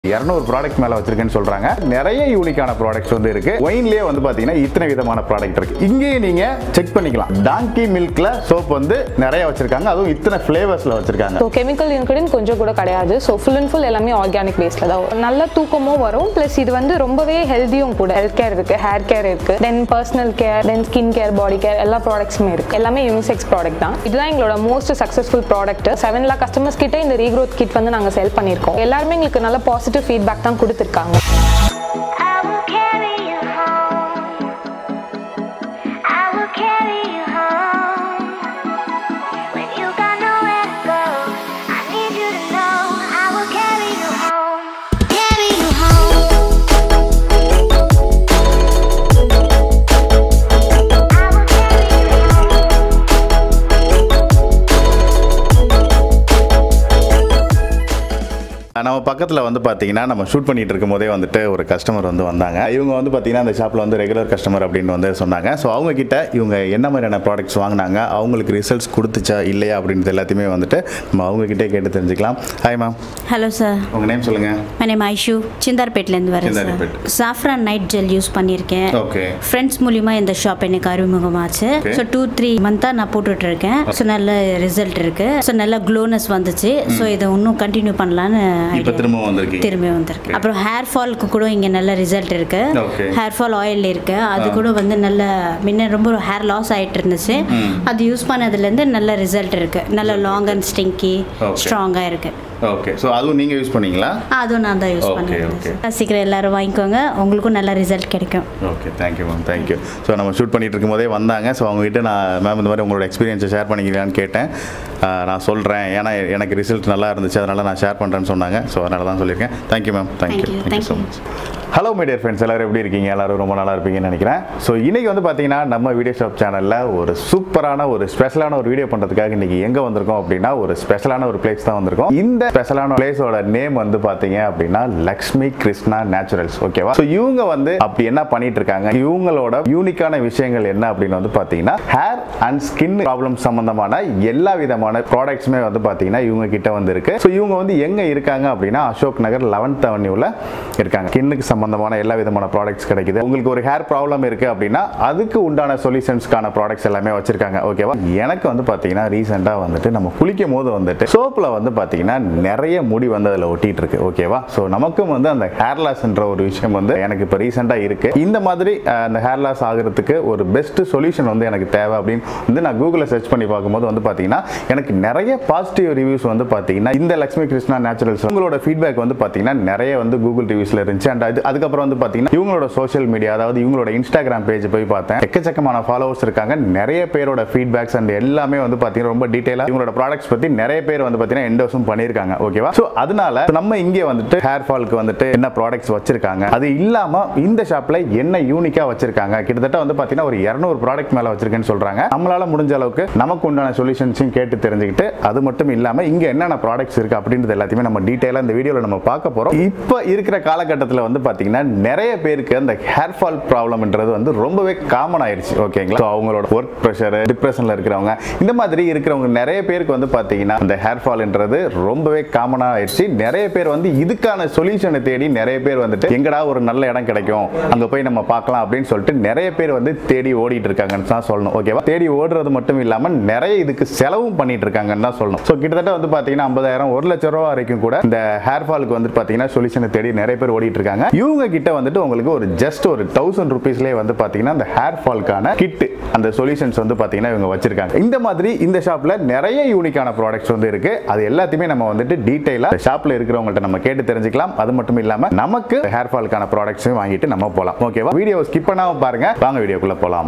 இரநூறு ப்ராடக்ட் மேல வச்சிருக்கேன்னு சொல்றாங்க நிறைய யூனிக்கான ப்ராடக்ட்ஸ் வந்து இருக்கு ஒயின்லயே வந்து பாத்தீங்கன்னா இத்தனை விதமான ப்ராடக்ட் இருக்கு இங்கேயே நீங்க செக் பண்ணிக்கலாம் டாங்கி மில்க்ல சோப் வந்து நிறைய வச்சிருக்காங்க அதுவும் இத்தனை ஃபிளேவர்ஸ்ல வச்சிருக்காங்க ஸோ கெமிக்கல் இன்க்ரீடியன்ட் கொஞ்சம் கூட கிடையாது ஸோ ஃபுல் அண்ட் ஃபுல் எல்லாமே ஆர்கானிக் பேஸில் தான் வரும். நல்ல தூக்கமும் வரும் ப்ளஸ் இது வந்து ரொம்பவே ஹெல்த்தியும் கூட ஹெல்த் கேர் இருக்கு ஹேர் கேர் இருக்கு then personal care then skin care body care எல்லா ப்ராடக்ட்ஸுமே இருக்கு எல்லாமே யூனிசெக்ஸ் ப்ராடக்ட் தான் இதுதான் எங்களோட most successful product seven lakh customers கிட்ட இந்த ரீக்ரோத் கிட் வந்து நாங்கள் செல் பண்ணியிருக்கோம் எல்லாருமே எங்களுக்கு நல்ல பாசிட்டிவ் ஃபீட்பேக் தான் கொடுத்துருக்காங்க I will carry you home. I will carry you home. When you got nowhere to go, I need you to know I will carry you home. Carry you home. I will carry you home. நம்ம பக்கத்தில் வந்து பார்த்தீங்கன்னா நம்ம shoot பண்ணிட்டு இருக்கும் போதே வந்துட்டு ஒரு கஸ்டமர் வந்து வந்தாங்க இவங்க வந்து பார்த்தீங்கன்னா அந்த ஷாப்பில் வந்து ரெகுலர் கஸ்டமர் அப்படின்னு வந்து சொன்னாங்க ஸோ அவங்க கிட்ட இவங்க என்ன மாதிரியான ப்ராடக்ட்ஸ் வாங்கினாங்க அவங்களுக்கு ரிசல்ட்ஸ் கொடுத்துச்சா இல்லையா அப்படின்றது எல்லாத்தையுமே வந்துட்டு நம்ம அவங்க கிட்டே கேட்டு தெரிஞ்சுக்கலாம் ஹாய் மேம் ஹலோ சார் உங்கள் நேம் சொல்லுங்கள் மை நேம் ஐஷு சிந்தார்பேட்லேருந்து வரேன் sir Chintadripet. Saffron night gel use பண்ணியிருக்கேன் ஓகே ஃப்ரெண்ட்ஸ் மூலியமா இந்த ஷாப் எனக்கு அறிமுகமாச்சு Okay. ஸோ டூ த்ரீ மந்த்தாக நான் போட்டுட்டு இருக்கேன் ஸோ நல்ல ரிசல்ட் இருக்கு ஸோ நல்ல க்ளோனஸ் வந்துச்சு ஸோ இதை இன்னும் கண்டினியூ பண்ணலான்னு இப்போ idea. திரும்ப வந்திருக்கீங்க திரும்பி வந்திருக்கு அப்புறம் ஹேர் ஃபால்க்கு கூட இங்கே நல்ல ரிசல்ட் இருக்கு Okay. ஹேர் ஃபால் ஆயில் இருக்கு அது கூட வந்து நல்ல முன்ன ரொம்ப ஹேர் லாஸ் ஆயிட்டு இருந்துச்சு அது யூஸ் பண்ணதுலேருந்து நல்ல ரிசல்ட் இருக்கு நல்ல லாங் அண்ட் ஸ்டிங்கி Okay. ஸ்ட்ராங்காக இருக்கு ஓகே ஸோ அதுவும் நீங்கள் யூஸ் பண்ணீங்களா அதுவும் நான் தான் யூஸ் Okay, பண்ணேன் okay. சீக்கிரம் எல்லாரும் வாங்கிக்கோங்க உங்களுக்கும் நல்ல ரிசல்ட் கிடைக்கும் okay thank you ma'am thank you so நம்ம ஷூட் பண்ணிட்டு இருக்கும்போதே வந்தாங்க ஸோ அவங்ககிட்ட நான் மேம் இந்த மாதிரி உங்களோட எக்ஸ்பீரியன்ஸை ஷேர் பண்ணிக்கிறீங்களான்னு கேட்டேன் ஆஹ் நான் சொல்கிறேன் ஏன்னா எனக்கு ரிசல்ட் நல்லா இருந்துச்சு அதனால் நான் ஷேர் பண்ணுறேன்னு சொன்னாங்க ஸோ அதனால தான் சொல்லியிருக்கேன் thank you ma'am thank you Thank you, thank you so thank much hello my dear friends எல்லாரும் எப்படி இருக்கீங்க எல்லாரும் ரொம்ப நல்லா இருப்பீங்கன்னு நினைக்கிறேன் ஸோ இன்னைக்கு வந்து பார்த்தீங்கன்னா நம்ம வீடியோ ஷாப் சேனலில் ஒரு சூப்பரான ஒரு ஸ்பெஷலான ஒரு வீடியோ பண்ணுறதுக்காக இன்னைக்கு எங்கே வந்திருக்கோம் அப்படின்னா ஒரு ஸ்பெஷலான ஒரு பிளேஸ் தான் வந்திருக்கோம் இந்த ஸ்பெஷலான பிளேஸோட நேம் வந்து பார்த்தீங்க அப்படின்னா லக்ஷ்மி கிருஷ்ணா நேச்சுரல்ஸ் ஓகேவா ஸோ இவங்க வந்து அப்படி என்ன பண்ணிட்டு இருக்காங்க இவங்களோட யூனிக்கான விஷயங்கள் என்ன அப்படின்னு வந்து பார்த்தீங்கன்னா ஹேர் அண்ட் ஸ்கின் ப்ராப்ளம் சம்பந்தமான எல்லா விதமான ப்ராடக்ட்ஸுமே வந்து பார்த்தீங்கன்னா இவங்க கிட்ட வந்து இருக்கு ஸோ இவங்க வந்து எங்க இருக்காங்க அப்படின்னா அசோக் நகர் லெவன்த் அவென்யூல இருக்காங்க ஸ்கின்னுக்கு சம்பந்தமான எல்லா விதமான ப்ராடக்ட்ஸ் கிடைக்குது உங்களுக்கு ஒரு ஹேர் ப்ராப்ளம் இருக்கு அப்படின்னா அதுக்கு உண்டான சொல்யூஷன்ஸ்க்கான ப்ராடக்ட்ஸ் எல்லாமே வச்சிருக்காங்க ஓகேவா எனக்கு வந்து பார்த்தீங்கன்னா ரீசெண்டாக வந்துட்டு நம்ம குளிக்கும் போது வந்துட்டு சோப்பில் வந்து பார்த்தீங்கன்னா நிறைய முடி வந்து அதில் ஒட்டிட்டு இருக்கு ஓகேவா ஸோ நமக்கும் வந்து அந்த ஹேர் லாஸ்ன்ற ஒரு விஷயம் வந்து எனக்கு இப்போ ரீசெண்டாக இருக்கு இந்த மாதிரி அஹ், அந்த ஹேர் லாஸ் ஆகிறதுக்கு ஒரு பெஸ்ட் சொல்யூஷன் வந்து எனக்கு தேவை அப்படின்னு வந்து நான் கூகுளில் சர்ச் பண்ணி பார்க்கும்போது வந்து பார்த்தீங்கன்னா எனக்கு நிறைய பாசிட்டிவ் ரிவ்யூஸ் வந்து பார்த்தீங்கன்னா இந்த லக்ஷ்மி கிருஷ்ணா நேச்சுரல்ஸ் உங்களோட ஃபீட்பேக் வந்து பார்த்தீங்கன்னா நிறைய வந்து கூகுள் ரிவ்யூஸில் இருந்துச்சு அண்ட் அது அதுக்கப்புறம் வந்து பார்த்தீங்கன்னா இவங்களோட சோஷியல் மீடியா அதாவது இவங்களோட இன்ஸ்டாகிராம் பேஜ் போய் பார்த்தேன் எக்கச்சக்கமான ஃபாலோவர்ஸ் இருக்காங்க நிறைய பேரோட ஃபீட்பேக்ஸ் அண்ட் எல்லாமே வந்து பார்த்தீங்கன்னா ரொம்ப டீட்டெயிலாக இவங்களோட ப்ராடக்ட்ஸ் பற்றி நிறைய பேர் வந்து பார்த்தீங்கன்னா எண்டோஸும் பண்ணியிருக்காங்க ஓகேவா ஸோ அதனால நம்ம இங்கே வந்துட்டு ஹேர் ஃபால்க்கு வந்துட்டு என்ன ப்ராடக்ட்ஸ் வச்சிருக்காங்க அது இல்லாமல் இந்த ஷாப்பில் என்ன யூனிக்காக வச்சிருக்காங்க கிட்டத்தட்ட வந்து பார்த்தீங்கன்னா ஒரு இரநூறு ப்ராடக்ட் மேலே வச்சிருக்கேன்னு சொல்கிறாங்க நம்மளால முடிஞ்ச அளவுக்கு நமக்கு உண்டான சொல்யூஷன்ஸையும் கேட்டு தெரிஞ்சுக்கிட்டு அது மட்டும் இல்லாமல் இங்கே என்னென்ன ப்ராடக்ட்ஸ் இருக்குது அப்படின்றது எல்லாத்தையுமே நம்ம டீட்டெயிலாக இந்த வீடியோவில் நம்ம பார்க்க போகிறோம் இப்போ இருக்கிற காலகட்டத்தில் வந்து பார்த்தீங்கன்னா நிறைய பேருக்கு அந்த ஹேர் ஃபால் ப்ராப்ளம்ன்றது வந்து ரொம்பவே காமன் ஆயிருச்சு ஓகேங்களா ஸோ அவங்களோட ஒர்க் ப்ரெஷர் டிப்ரெஷனில் இருக்கிறவங்க இந்த மாதிரி இருக்கிறவங்க நிறைய பேருக்கு வந்து பார்த்தீங்கன்னா அந்த ஹேர் ஃபால்ன்றது ரொம்பவே காமனாக ஆயிடுச்சு நிறைய பேர் வந்து இதுக்கான சொல்யூஷனை தேடி நிறைய பேர் வந்துட்டு எங்கடா ஒரு நல்ல இடம் கிடைக்கும் அங்கே போய் நம்ம பார்க்கலாம் அப்படின்னு சொல்லிட்டு நிறைய பேர் வந்து தேடி ஓடிட்டு இருக்காங்கன்னு தான் சொல்லணும் ஓகேவா தேடி ஓடுறது மட்டும் இல்லாமல் நிறைய இதுக்கு செலவும் பண்ணிட்டு இருக்காங்கன்னு தான் சொல்லணும் ஸோ கிட்டத்தட்ட வந்து பார்த்தீங்கன்னா ஐம்பதாயிரம் ஒரு லட்ச ரூபா வரைக்கும் கூட இந்த ஹேர் ஃபாலுக்கு வந்து பார்த்தீங்கன்னா சொல்யூஷனை தேடி நிறைய பேர் ஓடிட்டு இருக்காங்க இவங்க கிட்ட வந்துட்டு உங்களுக்கு ஒரு ஜஸ்ட் ஒரு தௌசண்ட் ருபீஸ்லேயே வந்து பார்த்தீங்கன்னா அந்த ஹேர் ஃபால்க்கான கிட்டு அந்த சொல்யூஷன்ஸ் வந்து பார்த்தீங்கன்னா இவங்க வச்சிருக்காங்க இந்த மாதிரி இந்த ஷாப்ல நிறைய யூனிக்கான ப்ராடக்ட்ஸ் வந்து இருக்கு அது எல்லாத்தையுமே நம்ம வந்துட்டு டீட்டெயிலாக ஷாப்ல இருக்கிறவங்கள்ட்ட நம்ம கேட்டு தெரிஞ்சுக்கலாம் அது மட்டும் இல்லாம நமக்கு ஹேர் ஃபால்க்கான ப்ராடக்ட்ஸையும் வாங்கிட்டு நம்ம போகலாம் ஓகேவா வீடியோ ஸ்கிப் பண்ணாம பாருங்க வாங்க வீடியோக்குள்ள போகலாம்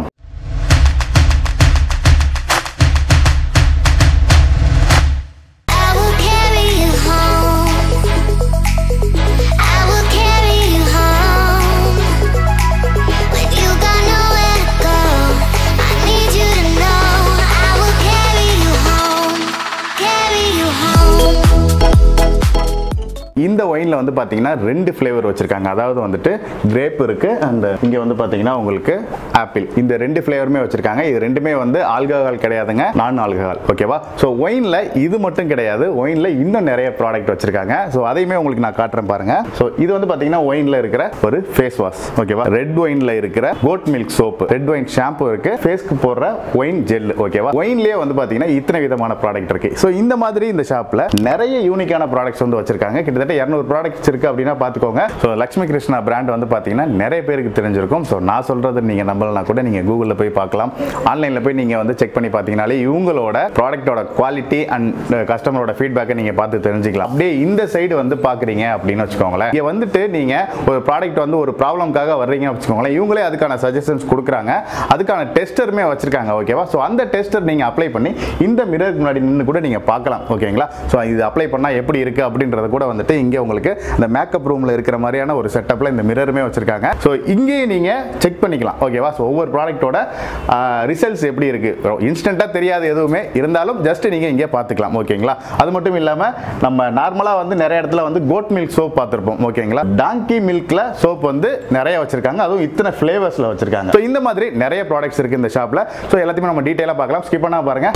I will carry you home. I will carry you home. When you got nowhere to go, I need you to know I will carry you home. Carry you home. இந்த ஒயின்ல வந்து பார்த்தீங்கன்னா ரெண்டு flavour வச்சிருக்காங்க அதாவது வந்துட்டு கிரேப் இருக்கு and இங்கே வந்து பார்த்தீங்கன்னா உங்களுக்கு ஆப்பிள் இந்த ரெண்டு ஃப்ளேவருமே வச்சிருக்காங்க இது ரெண்டுமே வந்து ஆல்கஹால் கிடையாதுங்க நான் ஆல்கஹால் ஓகேவா ஸோ ஒயினில் இது மட்டும் கிடையாது ஒயினில் இன்னும் நிறைய ப்ராடக்ட் வச்சிருக்காங்க ஸோ அதையுமே உங்களுக்கு நான் காட்டுறேன் பாருங்க ஸோ இது வந்து பார்த்தீங்கன்னா ஒயினில் இருக்கிற ஒரு ஃபேஸ் வாஷ் ஓகேவா ரெட் ஒயினில் இருக்கிற goat milk soap red wine shampoo இருக்கு ஃபேஸ்க்கு போடுற ஒயின் ஜெல் ஓகேவா ஒயின்லேயே வந்து பார்த்தீங்கன்னா இத்தனை விதமான ப்ராடக்ட் இருக்கு ஸோ இந்த மாதிரி இந்த ஷாப்பில் நிறைய யூனிக்கான ப்ராடக்ட்ஸ் வந்து வச்சிருக்காங்க கிட்டத்தட்ட இரநூறு ப்ராடக்ட்ஸ் இருக்கு அப்படின்னா பார்த்துக்கோங்க ஸோ லக்ஷ்மி கிருஷ்ணா பிராண்ட் வந்து பார்த்தீங்கன்னா நிறைய பேருக்கு தெரிஞ்சிருக்கும் ஸோ நான் சொல்றது நீங்கள் நம்பலனா கூட நீங்கள் கூகுளில் போய் பார்க்கலாம் ஆன்லைனில் போய் நீங்கள் வந்து செக் பண்ணி பார்த்தீங்கனாலே இவங்களோட ப்ராடக்ட்டோட குவாலிட்டி அண்ட் கஸ்டமரோட ஃபீட்பேக்கை நீங்கள் பார்த்து தெரிஞ்சுக்கலாம் அப்படியே இந்த சைடு வந்து பார்க்குறீங்க அப்படின்னு வச்சுக்கோங்களேன் இங்கே வந்துட்டு நீங்கள் ஒரு ப்ராடக்ட் வந்து ஒரு ப்ராப்ளம்காக வர்றீங்கன்னு வச்சுக்கோங்களேன் இவங்களே அதுக்கான சஜஷன்ஸ் கொடுக்குறாங்க அதுக்கான டெஸ்டருமே வச்சிருக்காங்க ஓகேவா ஸோ அந்த டெஸ்டர் நீங்கள் அப்ளை பண்ணி இந்த மிரருக்கு முன்னாடி நின்று கூட நீங்கள் பார்க்கலாம் ஓகேங்களா ஸோ இது அப்ளை பண்ணால் எப்படி இருக்குது அப்படின்றத கூட வந்துட்டு இங்கே உங்களுக்கு இந்த மேக்கப் ரூமில் இருக்கிற மாதிரியான ஒரு செட்டப்பில் இந்த மிரருமே வச்சிருக்காங்க ஸோ இங்கேயே நீங்கள் செக் பண்ணிக்கலாம் ஓகேவா ஸோ ஒவ்வொரு ப்ராடக்ட்டோட ரிசல்ட்ஸ் எப்படி இருக்குது இன்ஸ்டண்ட்டாக தெரியாது எதுவுமே இருந்தாலும் ஜஸ்ட் நீங்கள் இங்கே பார்த்துக்கலாம் ஓகேங்களா அது மட்டும் இல்லாமல் நம்ம நார்மலாக வந்து நிறைய இடத்துல வந்து கோட் மில்க் சோப் பார்த்துருப்போம் ஓகேங்களா டாங்கி மில்க்ல சோப் வந்து நிறைய வச்சிருக்காங்க அதுவும் இத்தனை ஃப்ளேவர்ஸில் வச்சிருக்காங்க ஸோ இந்த மாதிரி நிறைய ப்ராடக்ட்ஸ் இருக்குது இந்த ஷாப்பில் ஸோ எல்லாத்தையுமே நம்ம டீட்டெயிலாக பார்க்கலாம் ஸ்கிப் பண்ணா பாருங்க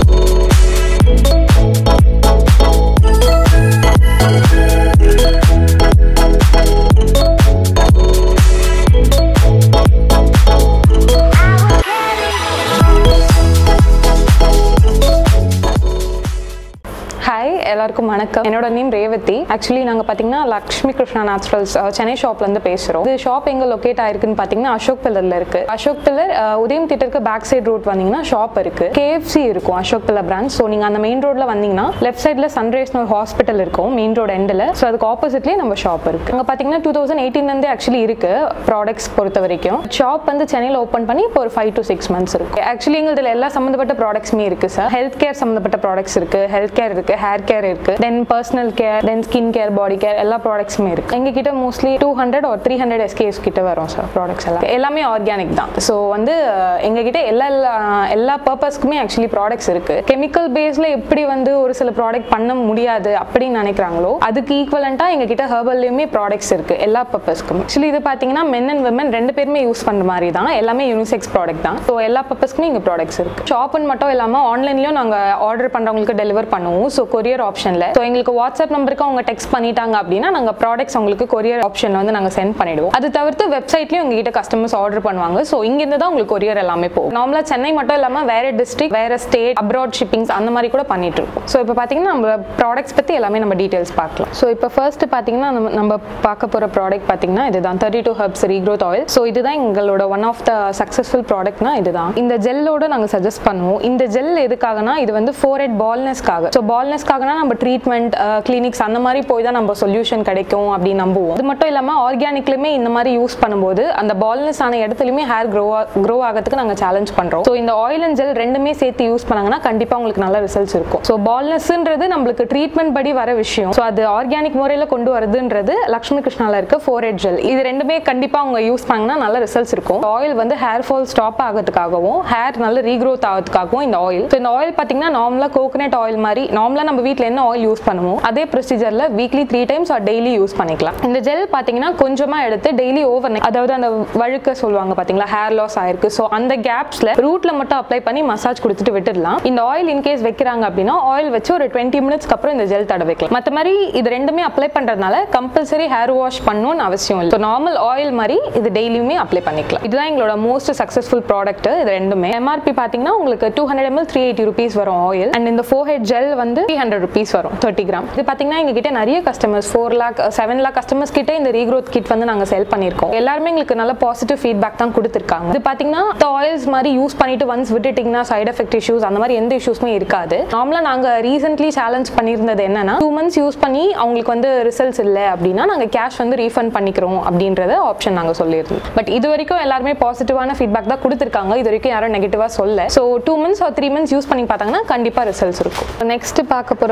ஹாய் எல்லாருக்கும் வணக்கம் என்னோட நேம் ரேவதி ஆக்சுவலி நாங்கள் பார்த்தீங்கன்னா லக்ஷ்மி கிருஷ்ணா நேச்சுரல்ஸ் சென்னை ஷாப்லேருந்து பேசுகிறோம் இது ஷாப் எங்கே லொக்கேட் ஆயிருக்குன்னு பார்த்தீங்கன்னா அசோக் பில்லரில் இருக்கு அசோக் பில்லர் அஹ், உதயம் தியேட்டருக்கு பேக் சைடு ரோட் வந்தீங்கன்னா ஷாப் இருக்கு கேஎஃப்சி இருக்கும் அசோக் பில்லர் பிரான்ச் ஸோ நீங்கள் அந்த மெயின் ரோட்ல வந்தீங்கன்னா லெஃப்ட் சைடில் சன்ரைஸ்னு ஒரு ஹாஸ்பிட்டல் இருக்கும் மெயின் ரோடு எண்டில் ஸோ அதுக்கு ஆப்போசிட்லேயே நம்ம ஷாப் இருக்கு அங்கே பார்த்தீங்கன்னா டூ தௌசண்ட் எயிட்டீன்லேருந்தே ஆக்சுவலி இருக்கு ப்ராடக்ட்ஸ் பொறுத்த வரைக்கும் ஷாப் வந்து சென்னையில் ஓப்பன் பண்ணி இப்போ ஒரு ஃபைவ் டு சிக்ஸ் மந்த்ஸ் இருக்கு ஆக்சுவலி எங்களுக்கு எல்லா சம்மந்தப்பட்ட ப்ராடக்ட்ஸுமே இருக்கு சார் ஹெல்த் கேர் சம்மந்தப்பட்ட ப்ராடக்ட்ஸ் இருக்கு ஹெல்த் கேர் இருக்கு ஹேர் கேர் இருக்கு then personal care then skin care body care எல்லா ப்ராடக்ட்ஸுமே இருக்கு எங்க கிட்ட மோஸ்ட்லி டூ ஹண்ட்ரட் ஒரு த்ரீ ஹண்ட்ரட் எஸ்கேஸ் கிட்ட வரும் சார் ப்ராடக்ட்ஸ் எல்லாம் எல்லாமே ஆர்கானிக் தான் ஸோ வந்து அஹ், எங்க கிட்ட எல்லா எல்லா எல்லா பர்பஸ்க்குமே ஆக்சுவலி ப்ராடக்ட்ஸ் இருக்கு கெமிக்கல் பேஸ்ல எப்படி வந்து ஒரு சில ப்ராடக்ட் பண்ண முடியாது அப்படின்னு நினைக்கிறாங்களோ அதுக்கு ஈக்குவலண்டா எங்க கிட்ட ஹெர்பல்லையுமே ப்ராடக்ட்ஸ் இருக்கு எல்லா பர்பஸ்க்கும் ஆக்சுவலி இது பாத்தீங்கன்னா மென் அண்ட் விமன் ரெண்டு பேருமே யூஸ் பண்ற மாதிரி தான் எல்லாமே யூனிசெக்ஸ் ப்ராடக்ட் தான் ஸோ எல்லா பர்பஸ்க்குமே இங்க ப்ராடக்ட்ஸ் இருக்கு ஷாப்னு மட்டும் இல்லாம ஆன்லைன்லயும் நாங்க ஆர்டர் பண்றவங்களுக்கு டெலிவர் பண்ணுவோம் ஸோ கொரியர் ஆப்ஷன்ல ஸோ எங்களுக்கு வாட்ஸ்அப் நம்பருக்கு அவங்க டெக்ஸ்ட் பண்ணிட்டாங்க அப்படின்னா நாங்க ப்ராடக்ட்ஸ் உங்களுக்கு கொரியர் ஆப்ஷன்ல வந்து நாங்க சென்ட் பண்ணிடுவோம் அது தவிர்த்து வெப்சைட்லயும் உங்ககிட்ட கஸ்டமர்ஸ் ஆர்டர் பண்ணுவாங்க ஸோ இங்க இருந்து தான் உங்களுக்கு கொரியர் எல்லாமே போகும் நார்மலா சென்னை மட்டும் இல்லாம வேற டிஸ்ட்ரிக்ட் வேற ஸ்டேட் அப்ராட் ஷிப்பிங்ஸ் அந்த மாதிரி கூட பண்ணிட்டு இருக்கோம் ஸோ இப்போ பாத்தீங்கன்னா நம்ம ப்ராடக்ட்ஸ் பத்தி எல்லாமே நம்ம டீடைல்ஸ் பார்க்கலாம் ஸோ இப்போ ஃபர்ஸ்ட் பாத்தீங்கன்னா நம்ம நம்ம பார்க்க போற ப்ராடக்ட் பாத்தீங்கன்னா இதுதான் thirty two herbs regrowth oil so இதுதான் எங்களோட ஒன் ஆஃப் த சக்ஸஸ்ஃபுல் ப்ராடக்ட்னா இதுதான் இந்த ஜெல்லோட நாங்க சஜஸ்ட் பண்ணுவோம் இந்த ஜெல் எதுக்காகனா இது வந்து ஃபோர் ஹெட் பால்னஸ்க்காக ஸோ பால்னஸ்க்காகனா நம்ம ட்ரீட்மெண்ட் கிளினிக்ஸ் அந்த மாதிரி போய் தான் நம்ம சொல்யூஷன் கிடைக்கும் அப்படின்னு நம்புவோம் அது மட்டும் இல்லாம ஆர்கானிக்லுமே இந்த மாதிரி யூஸ் பண்ணும்போது அந்த பால்னஸ் ஆன இடத்துலையுமே ஹேர் க்ரோ க்ரோ ஆகிறதுக்கு நாங்க சேலஞ்ச் பண்றோம் ஸோ இந்த ஆயில் அண்ட் ஜெல் ரெண்டுமே சேர்த்து யூஸ் பண்ணாங்கன்னா கண்டிப்பா உங்களுக்கு நல்ல ரிசல்ட்ஸ் இருக்கும் ஸோ பால்னஸ்ன்றது நம்மளுக்கு ட்ரீட்மெண்ட் படி வர விஷயம் ஸோ அது ஆர்கானிக் முறையில் கொண்டு வருதுன்றது லக்ஷ்மி கிருஷ்ணால இருக்க ஃபோர் ஹெட் ஜெல் இது ரெண்டுமே கண்டிப்பா அவங்க யூஸ் பண்ணாங்கன்னா நல்ல ரிசல்ட்ஸ் இருக்கும் ஆயில் வந்து ஹேர் ஃபால் ஸ்டாப் ஆகிறதுக்காகவும் ஹேர் நல்ல ரீக்ரோத் ஆகிறதுக்காகவும் இந்த ஆயில் ஸோ இந்த ஆயில் பார்த்தீங்கன்னா நார்மலாக கோகனட் ஆயில் மாதிரி நார்மலாக நம்ம வீட்டில் என்ன ஆயில் யூஸ் பண்ணுவோம் அதே ப்ரொசீஜரில் weekly three times or daily use பண்ணிக்கலாம் இந்த ஜெல் பார்த்தீங்கன்னா கொஞ்சமாக எடுத்து டெய்லி ஓவர் அதாவது அந்த வழுக்க சொல்லுவாங்க பார்த்தீங்களா ஹேர் லாஸ் ஆயிருக்கு ஸோ அந்த கேப்ஸில் ரூட்ல மட்டும் அப்ளை பண்ணி மசாஜ் கொடுத்துட்டு விட்டுடலாம் இந்த ஆயில் இன்கேஸ் வைக்கிறாங்க அப்படின்னா ஆயில் வச்சு ஒரு டுவெண்ட்டி மினிட்ஸ்க்கு அப்புறம் இந்த ஜெல் தடவைக்கலாம் மற்ற மாதிரி இது ரெண்டுமே அப்ளை பண்ணுறதுனால கம்பல்சரி ஹேர் வாஷ் பண்ணணும்னு அவசியம் இல்லை நார்மல் ஆயில் மாதிரி இது டெய்லியுமே அப்ளை பண்ணிக்கலாம் இதுதான் எங்களோட மோஸ்ட் சக்ஸஸ்ஃபுல் ப்ராடக்ட் இது ரெண்டுமே எம்ஆர்பி பார்த்தீங்கன்னா உங்களுக்கு two hundred ML three eighty rupees வரும் ஆயில் அண்ட் இந்த ஃபோர் ஹெட் ஜெல் வந்து த்ரீ ஹண்ட்ரட் ருபீஸ் வரும் தேர்ட்டி கிராம் இது பார்த்தீங்கன்னா எங்ககிட்ட நிறைய customers four lakh seven lakh customers கிட்ட இந்த ரீக்ரோத் கிட் வந்து நாங்கள் செல் பண்ணியிருக்கோம் எல்லாருமே எங்களுக்கு நல்ல பாசிட்டிவ் ஃபீட்பேக் தான் கொடுத்துருக்காங்க இது பார்த்தீங்கன்னா ஆயில்ஸ் மாதிரி யூஸ் பண்ணிட்டு ஒன்ஸ் விட்டுட்டிங்கன்னா சைட் எஃபெக்ட் இஷ்யூஸ் அந்த மாதிரி எந்த இஷ்யூஸுமே இருக்காது நார்மலாக நாங்கள் ரீசென்ட்லி சேலஞ்ச் பண்ணியிருந்தது என்னன்னா டூ மந்த்ஸ் யூஸ் பண்ணி அவங்களுக்கு வந்து ரிசல்ட்ஸ் இல்லை அப்படின்னா நாங்கள் கேஷ் வந்து ரீஃபண்ட் பண்ணிக்கிறோம் அப்படின்றத ஆப்ஷன் நாங்கள் சொல்லியிருந்தோம் பட் இது வரைக்கும் எல்லாருமே பாசிட்டிவான ஃபீட்பேக் தான் கொடுத்துருக்காங்க இது வரைக்கும் யாரும் நெகட்டிவாக சொல்ல so two months or three months use பண்ணி பார்த்தாங்கன்னா கண்டிப்பாக ரிசல்ட்ஸ் இருக்கும் நெக்ஸ்ட் பார்க்க போகிற ப்ராடக்ட்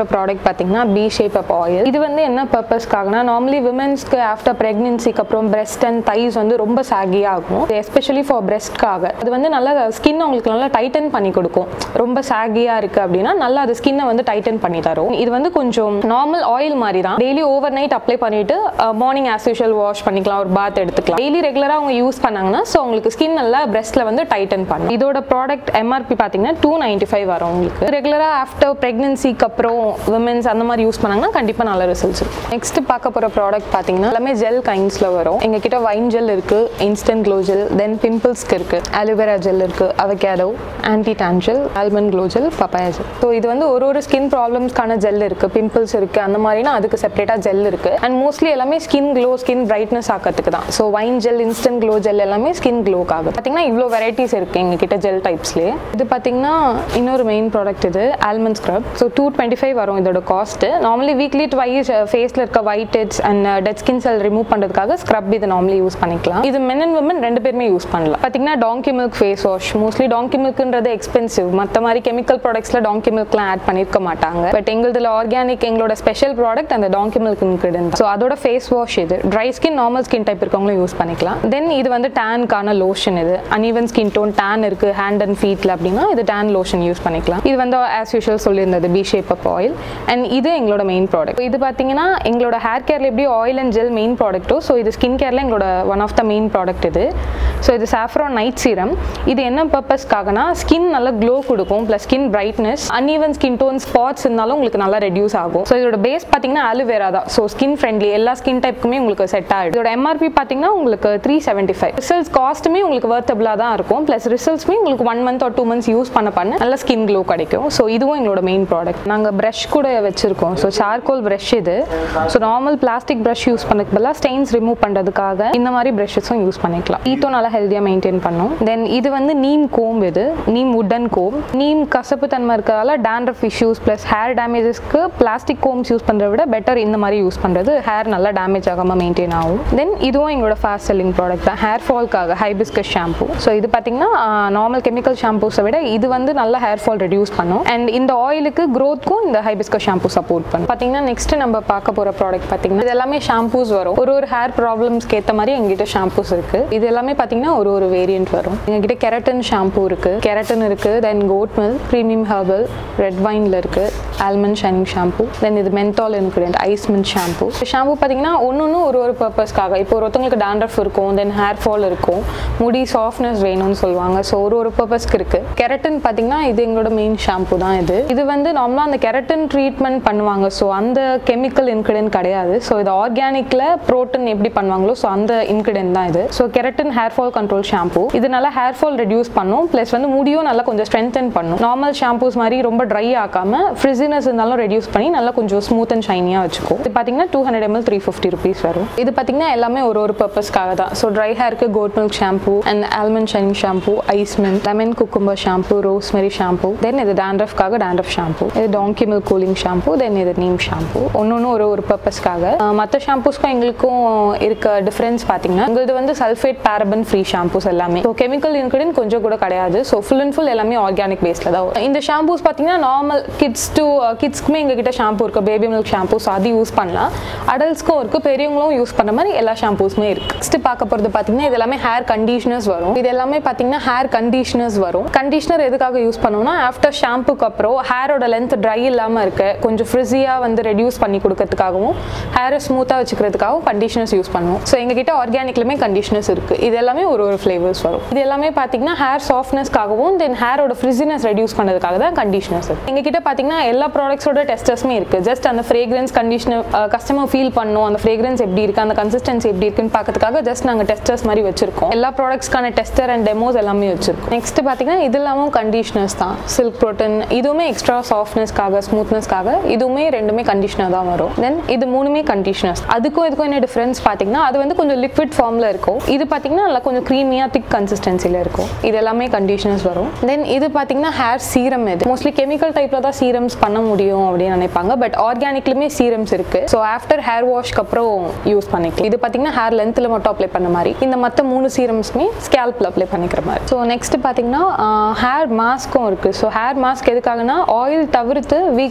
பார்த்தீங்கன்னா பி ஷேப் அப் ஆயில் இது வந்து என்ன பர்பஸ்க்காகனா நார்மலி விமென்ஸ்க்கு ஆஃப்டர் ப்ரெக்னென்சிக்கு அப்புறம் பிரெஸ்ட் அண்ட் தைஸ் வந்து ரொம்ப சாகியாக ஆகும் எஸ்பெஷலி ஃபார் பிரெஸ்ட்காக அது வந்து நல்லா ஸ்கின் உங்களுக்கு நல்லா டைட்டன் பண்ணி கொடுக்கும் ரொம்ப சாகியாக இருக்குது அப்படின்னா நல்லா அது ஸ்கின்னை வந்து டைட்டன் பண்ணி தரும் இது வந்து கொஞ்சம் நார்மல் ஆயில் மாதிரி தான் டெய்லி ஓவர் நைட் அப்ளை பண்ணிட்டு மார்னிங் ஆஸ் யூஷுவல் வாஷ் பண்ணிக்கலாம் ஒரு பாத் எடுத்துக்கலாம் டெய்லி ரெகுலராக அவங்க யூஸ் பண்ணாங்கன்னா ஸோ உங்களுக்கு ஸ்கின் நல்லா பிரெஸ்ட்ல வந்து டைட்டன் பண்ணும் இதோட ப்ராடக்ட் எம்ஆர்பி பார்த்தீங்கன்னா டூ நைன்டி ஃபைவ் வரும் உங்களுக்கு ரெகுலராக ஆஃப்டர் ப்ரெக்னன்சிக்கு அப்புறம் விமென்ஸ் அந்த மாதிரி யூஸ் பண்ணாங்கன்னா கண்டிப்பாக நல்ல ரிசல்ட்ஸ் இருக்கும் நெக்ஸ்ட் பார்க்க போகிற ப்ராடக்ட் பார்த்தீங்கன்னா எல்லாமே ஜெல் கைண்ட்ஸில் வரும் எங்ககிட்ட வைன் ஜெல் இருக்கு இன்ஸ்டன்ட் க்ளோ ஜெல் தென் பிம்பிள்ஸ்க்கு இருக்கு அலோவேரா ஜெல் இருக்கு avocado anti tan gel almond glow gel papaya gel so இது வந்து ஒரு ஒரு ஸ்கின் ப்ராப்ளம்ஸ்க்கான ஜெல் இருக்கு பிம்பிள்ஸ் இருக்கு அந்த மாதிரினா அதுக்கு செப்பரேட்டாக ஜெல் இருக்கு அண்ட் மோஸ்ட்லி எல்லாமே ஸ்கின் க்ளோ ஸ்கின் பிரைட்னஸ் ஆக்கிறதுக்கு தான் so wine gel instant glow gel எல்லாமே ஸ்கின் க்ளோக்காக பார்த்தீங்கன்னா இவ்வளோ வெரைட்டிஸ் இருக்கு எங்ககிட்ட ஜெல் டைப்ஸ்லேயே இது பார்த்தீங்கன்னா இன்னொரு மெயின் ப்ராடக்ட் இது almond scrub so two twenty five வரும் இதோட காஸ்ட் நார்மலி வீக்லி ட்வைஸ் ஃபேஸில் இருக்க whiteheads and dead skin cell remove பண்ணுறதுக்காக ஸ்க்ரப் இது நார்மலி யூஸ் பண்ணிக்கலாம் இது மென் அண்ட் women ரெண்டு பேருமே யூஸ் பண்ணலாம் பார்த்தீங்கன்னா donkey milk face wash mostly donkey மில்க்ன்றது எக்ஸ்பென்சிவ் மற்ற மாதிரி கெமிக்கல் ப்ராடக்ட்ஸில் டாங்கி மில்க்லாம் ஆட் பண்ணியிருக்க மாட்டாங்க பட் எங்களுதுல ஆர்கானிக் எங்களோட ஸ்பெஷல் ப்ராடக்ட் அந்த டாங்கி மில்க் இன்க்ரீடியன்ட் ஸோ அதோட ஃபேஸ் வாஷ் இது dry skin normal skin type இருக்கவங்களும் யூஸ் பண்ணிக்கலாம் தென் இது வந்து டேனுக்கான லோஷன் இது அன்ஈவன் ஸ்கின் டோன் டேன் இருக்கு ஹேண்ட் அண்ட் ஃபீட்ல அப்படின்னா இது டேன் லோஷன் யூஸ் பண்ணிக்கலாம் இது வந்து ஆஸ் யூஷுவல் சொல்லியிருந்தது B shape up oil and இது எங்களோட மெயின் ப்ராடக்ட் இது பார்த்தீங்கன்னா எங்களோட ஹேர் கேர்ல எப்படி ஆயில் அண்ட் ஜெல் மெயின் ப்ராடக்ட்டோ ஸோ இது ஸ்கின் கேர்ல எங்களோட one of the main product இது ஸோ இது சாஃப்ரான் நைட் சீரம் இது என்ன பர்பஸ்க்காகனா ஸ்கின் நல்லா க்ளோ கொடுக்கும் plus skin brightness uneven skin tone spots இருந்தாலும் உங்களுக்கு நல்லா ரெடியூஸ் ஆகும் ஸோ இதோட பேஸ் பார்த்தீங்கன்னா அலுவேரா தான் ஸோ ஸ்கின் ஃப்ரெண்ட்லி எல்லா ஸ்கின் டைப்புக்குமே உங்களுக்கு செட் ஆகிடும் இதோட எம்ஆர்பி பார்த்தீங்கன்னா உங்களுக்கு த்ரீ செவன்ட்டி ஃபைவ் ரிசல்ட்ஸ் காஸ்ட்டுமே உங்களுக்கு வர்த்தபிளாக தான் இருக்கும் ப்ளஸ் ரிசல்ட்ஸ்மே உங்களுக்கு one month or two months use பண்ண பண்ண நல்ல ஸ்கின் க்ளோ கிடைக்கும் ஸோ இதுவும் எங்களோட மெயின் ப்ராடக்ட் நாங்கள் ப்ரஷ் கூட வச்சிருக்கோம் ஸோ சார்கோல் ப்ரஷ் இது so normal plastic brush use பண்ணதுக்கு பதிலாக ஸ்டெயின்ஸ் ரிமூவ் பண்ணுறதுக்காக இந்த மாதிரி ப்ரஷஸும் யூஸ் பண்ணிக்கலாம் ஈத்தோ நல்லா ஹெல்த்தியாக மெயின்டைன் பண்ணும் தென் இது வந்து நீம் கோம் இது நீம் உட்டன் கோம் நீம் கசப்பு தன்மை இருக்கிறதால டேண்ட்ரஃப் இஷ்யூஸ் ப்ளஸ் ஹேர் டேமேஜஸ்க்கு பிளாஸ்டிக் கோம்ஸ் யூஸ் பண்ணுறத விட பெட்டர் இந்த மாதிரி யூஸ் பண்ணுறது ஹேர் நல்லா டேமேஜ் ஆகாமல் மெயின்டைன் ஆகும் தென் இதுவும் எங்களோட ஃபாஸ்ட் செல்லிங் ப்ராடக்ட் தான் ஹேர் ஃபால்க்காக ஹைபிஸ்கஸ் ஷாம்பு ஸோ இது பார்த்தீங்கன்னா நார்மல் கெமிக்கல் ஷாம்பூஸை விட இது வந்து நல்ல ஹேர் ஃபால் ரெடியூஸ் பண்ணும் அண்ட் இந்த ஆயிலுக்கு க்ரோத்க்கும் இந்த ஹைபிஸ்கஸ் ஷாம்பு சப்போர்ட் பண்ணும் பார்த்தீங்கன்னா நெக்ஸ்ட் நம்ம பார்க்க போகிற ப்ராடக்ட் பார்த்தீங்கன்னா இது எல்லாமே ஷாம்பூஸ் வரும் ஒரு ஒரு ஹேர் ப்ராப்ளம்ஸ்க்கு ஏற்ற மாதிரி எங்ககிட்ட ஷாம்பூஸ் இருக்கு இது எல்லாமே பார்த்தீங்கன்னா ஒரு ஒரு வேரியன்ட் வரும் எங்ககிட்ட கெரட்டன் ஷாம்பு இருக்கு கெரட்டன் இருக்கு then goat milk premium herbal red வைன்ல இருக்கு ஆல்மண்ட் ஷைனிங் ஷாம்பு தென் இது menthol ingredient ice mint shampoo shampoo பார்த்தீங்கன்னா ஒன்று ஒன்று ஒரு ஒரு பர்பஸ்க்காக இப்போ ஒருத்தவங்களுக்கு டேண்ட்ரஃப் இருக்கும் தென் ஹேர் ஃபால் இருக்கும் முடி சாஃப்ட்னஸ் வேணும்னு சொல்லுவாங்க ஸோ ஒரு ஒரு பர்பஸ்க்கு இருக்கு கெரட்டன் பார்த்தீங்கன்னா இது எங்களோட மெயின் ஷாம்பு தான் இது இது வந்து நார்மலாக அந்த கெரட்டன் ட்ரீட்மெண்ட் பண்ணுவாங்க ஸோ அந்த கெமிக்கல் இன்க்ரீடியன்ட் கிடையாது ஸோ இது ஆர்கானிக்ல ப்ரோட்டீன் எப்படி பண்ணுவாங்களோ ஸோ அந்த இன்க்ரீடியன்ட் தான் இது so keratin hair fall control shampoo இது நல்லா ஹேர் ஃபால் ரெடியூஸ் பண்ணும் ப்ளஸ் வந்து முடியும் நல்லா கொஞ்சம் ஸ்ட்ரென்தன் பண்ணும் நார்மல் ஷாம்பூஸ் மாதிரி ரொம்ப ட்ரை ஆக்காம ஃப்ரிசினஸ் இருந்தாலும் ரெடியூஸ் பண்ணி நல்லா கொஞ்சம் ஸ்மூத் அண்ட் ஷைனியாக வச்சுக்கும் இது பார்த்தீங்கன்னா two hundred ML three fifty rupees வரும் இது பார்த்தீங்கன்னா எல்லாமே ஒரு ஒரு பர்பஸ்க்காக தான் ஸோ ட்ரை ஹேருக்கு goat milk shampoo and almond shining shampoo ice mint lemon cucumber shampoo rosemary shampoo then இது டேண்ட்ரஃப்காக டேண்ட்ரஃப் ஷாம்பு இது donkey milk cooling shampoo then இது நீம் ஷாம்பு ஒன்று ஒன்று ஒரு ஒரு பர்பஸ்க்காக மற்ற ஷாம்பூஸ்க்கும் எங்களுக்கும் இருக்க டிஃப்ரென்ஸ் பார்த்தீங்கன்னா எங்களுது வந்து சல்ஃபேட் பேரபன் ஃப்ரீ ஷாம்பூஸ் எல்லாமே ஸோ கெமிக்கல் இன்க்ரீடியன்ட் கொஞ்சம் கூட கிடையாது ஸோ ஃபுல் அண்ட் ஃபுல் எல்லாமே ஆர்கானிக் பேஸில் தான் வரும். இந்த ஷாம்பூஸ் பார்த்தீங்கன்னா நார்மல் கிட்ஸ் டு கிட்ஸ்க்குமே எங்ககிட்ட ஷாம்பு இருக்கு பேபி மில்க் ஷாம்பூ ஸோ அது யூஸ் பண்ணலாம் அடல்ட்ஸ்க்கும் இருக்கு பெரியவங்களும் யூஸ் பண்ண மாதிரி எல்லா ஷாம்பூஸுமே இருக்கு நெக்ஸ்ட் பார்க்க போகிறது பார்த்தீங்கன்னா இது எல்லாமே ஹேர் கண்டிஷனர்ஸ் வரும் இது எல்லாமே பார்த்தீங்கன்னா ஹேர் கண்டிஷனர்ஸ் வரும் கண்டிஷனர் எதுக்காக யூஸ் பண்ணுவோம்னா ஆஃப்டர் ஷாம்புக்கு அப்புறம் ஹேரோட லென்த் ட்ரை இல்லாமல் இருக்கு கொஞ்சம் ஃப்ரிஸியாக வந்து ரெடியூஸ் பண்ணி கொடுக்கறதுக்காகவும் ஹேரை ஸ்மூத்தாக வச்சுக்கிறதுக்காகவும் கண்டிஷனர்ஸ் யூஸ் பண்ணுவோம் ஸோ எங்ககிட்ட ஆர்கானிக்லுமே கண்டிஷனர்ஸ் இருக்கு இது எல்லாமே ஒரு ஒரு ஃப்ளேவர்ஸ் வரும் இது எல்லாமே பார்த்தீங்கன்னா ஹேர் சாஃப்ட்னஸ்க்காகவும் தென் ஹேரோட ஃப்ரிஸினஸ் ரெடியூஸ் பண்ணதுக்காக தான் கண்டிஷனர்ஸ் எங்ககிட்ட பார்த்தீங்கன்னா எல்லா ப்ராடக்ட்ஸோட டெஸ்டர்ஸுமே இருக்கு ஜஸ்ட் அந்த ஃப்ரேக்ரன்ஸ் கண்டிஷனர் கஸ்டமர் ஃபீல் பண்ணும் அந்த ஃப்ரேக்ரன்ஸ் எப்படி இருக்கு அந்த கன்சிஸ்டன்சி எப்படி இருக்குன்னு பார்க்கறதுக்காக ஜஸ்ட் நாங்கள் டெஸ்டர்ஸ் மாதிரி வச்சிருக்கோம் எல்லா ப்ராடக்ட்ஸ்க்கான டெஸ்டர் அண்ட் டெமோஸ் எல்லாமே வச்சிருக்கோம் நெக்ஸ்ட் பார்த்தீங்கன்னா இது இல்லாமல் கண்டிஷனர்ஸ் தான் சில்க் ப்ரோட்டீன் இதுவுமே எக்ஸ்ட்ரா சாஃப்ட்னஸ்க்காக ஸ்மூத்னஸ்க்காக இதுவுமே ரெண்டுமே கண்டிஷனர் தான் வரும் தென் இது மூணுமே கண்டிஷனர்ஸ் அதுக்கும் இதுக்கும் என்ன டிஃப்ரென்ஸ் பார்த்தீங்கன்னா அது வந்து கொஞ்சம் லிக்விட் ஃபார்மில் இருக்கும் இது பார்த்தீங்கன்னா நல்லா கொஞ்சம் க்ரீமியாக திக் கன்சிஸ்டன்சியில் இருக்கும் இது எல்லாமே கண்டிஷனர்ஸ் வரும் தென் இது பார்த்தீங்கன்னா ஹேர் சீரம் இது மோஸ்ட்லி கெமிக்கல் டைப்பில் தான் சீரம்ஸ் பண்ண முடியும் அப்படின்னு நினைப்பாங்க பட் ஆர்கானிக்லுமே சீரம்ஸ் இருக்கு ஸோ ஆஃப்டர் ஹேர் வாஷ்க்கு அப்புறம் யூஸ் பண்ணிக்கலாம் இது பார்த்தீங்கன்னா ஹேர் லென்த்தில் மட்டும் அப்ளை பண்ண மாதிரி இந்த மற்ற மூணு சீரம்ஸ்மே ஸ்கேல்பில் அப்ளை பண்ணிக்கிற மாதிரி ஸோ நெக்ஸ்ட் பார்த்தீங்கன்னா ஹேர் மாஸ்க்கும் இருக்கு ஸோ ஹேர் மாஸ்க் எதுக்காகனா ஆயில் தவிர்த்து weekly once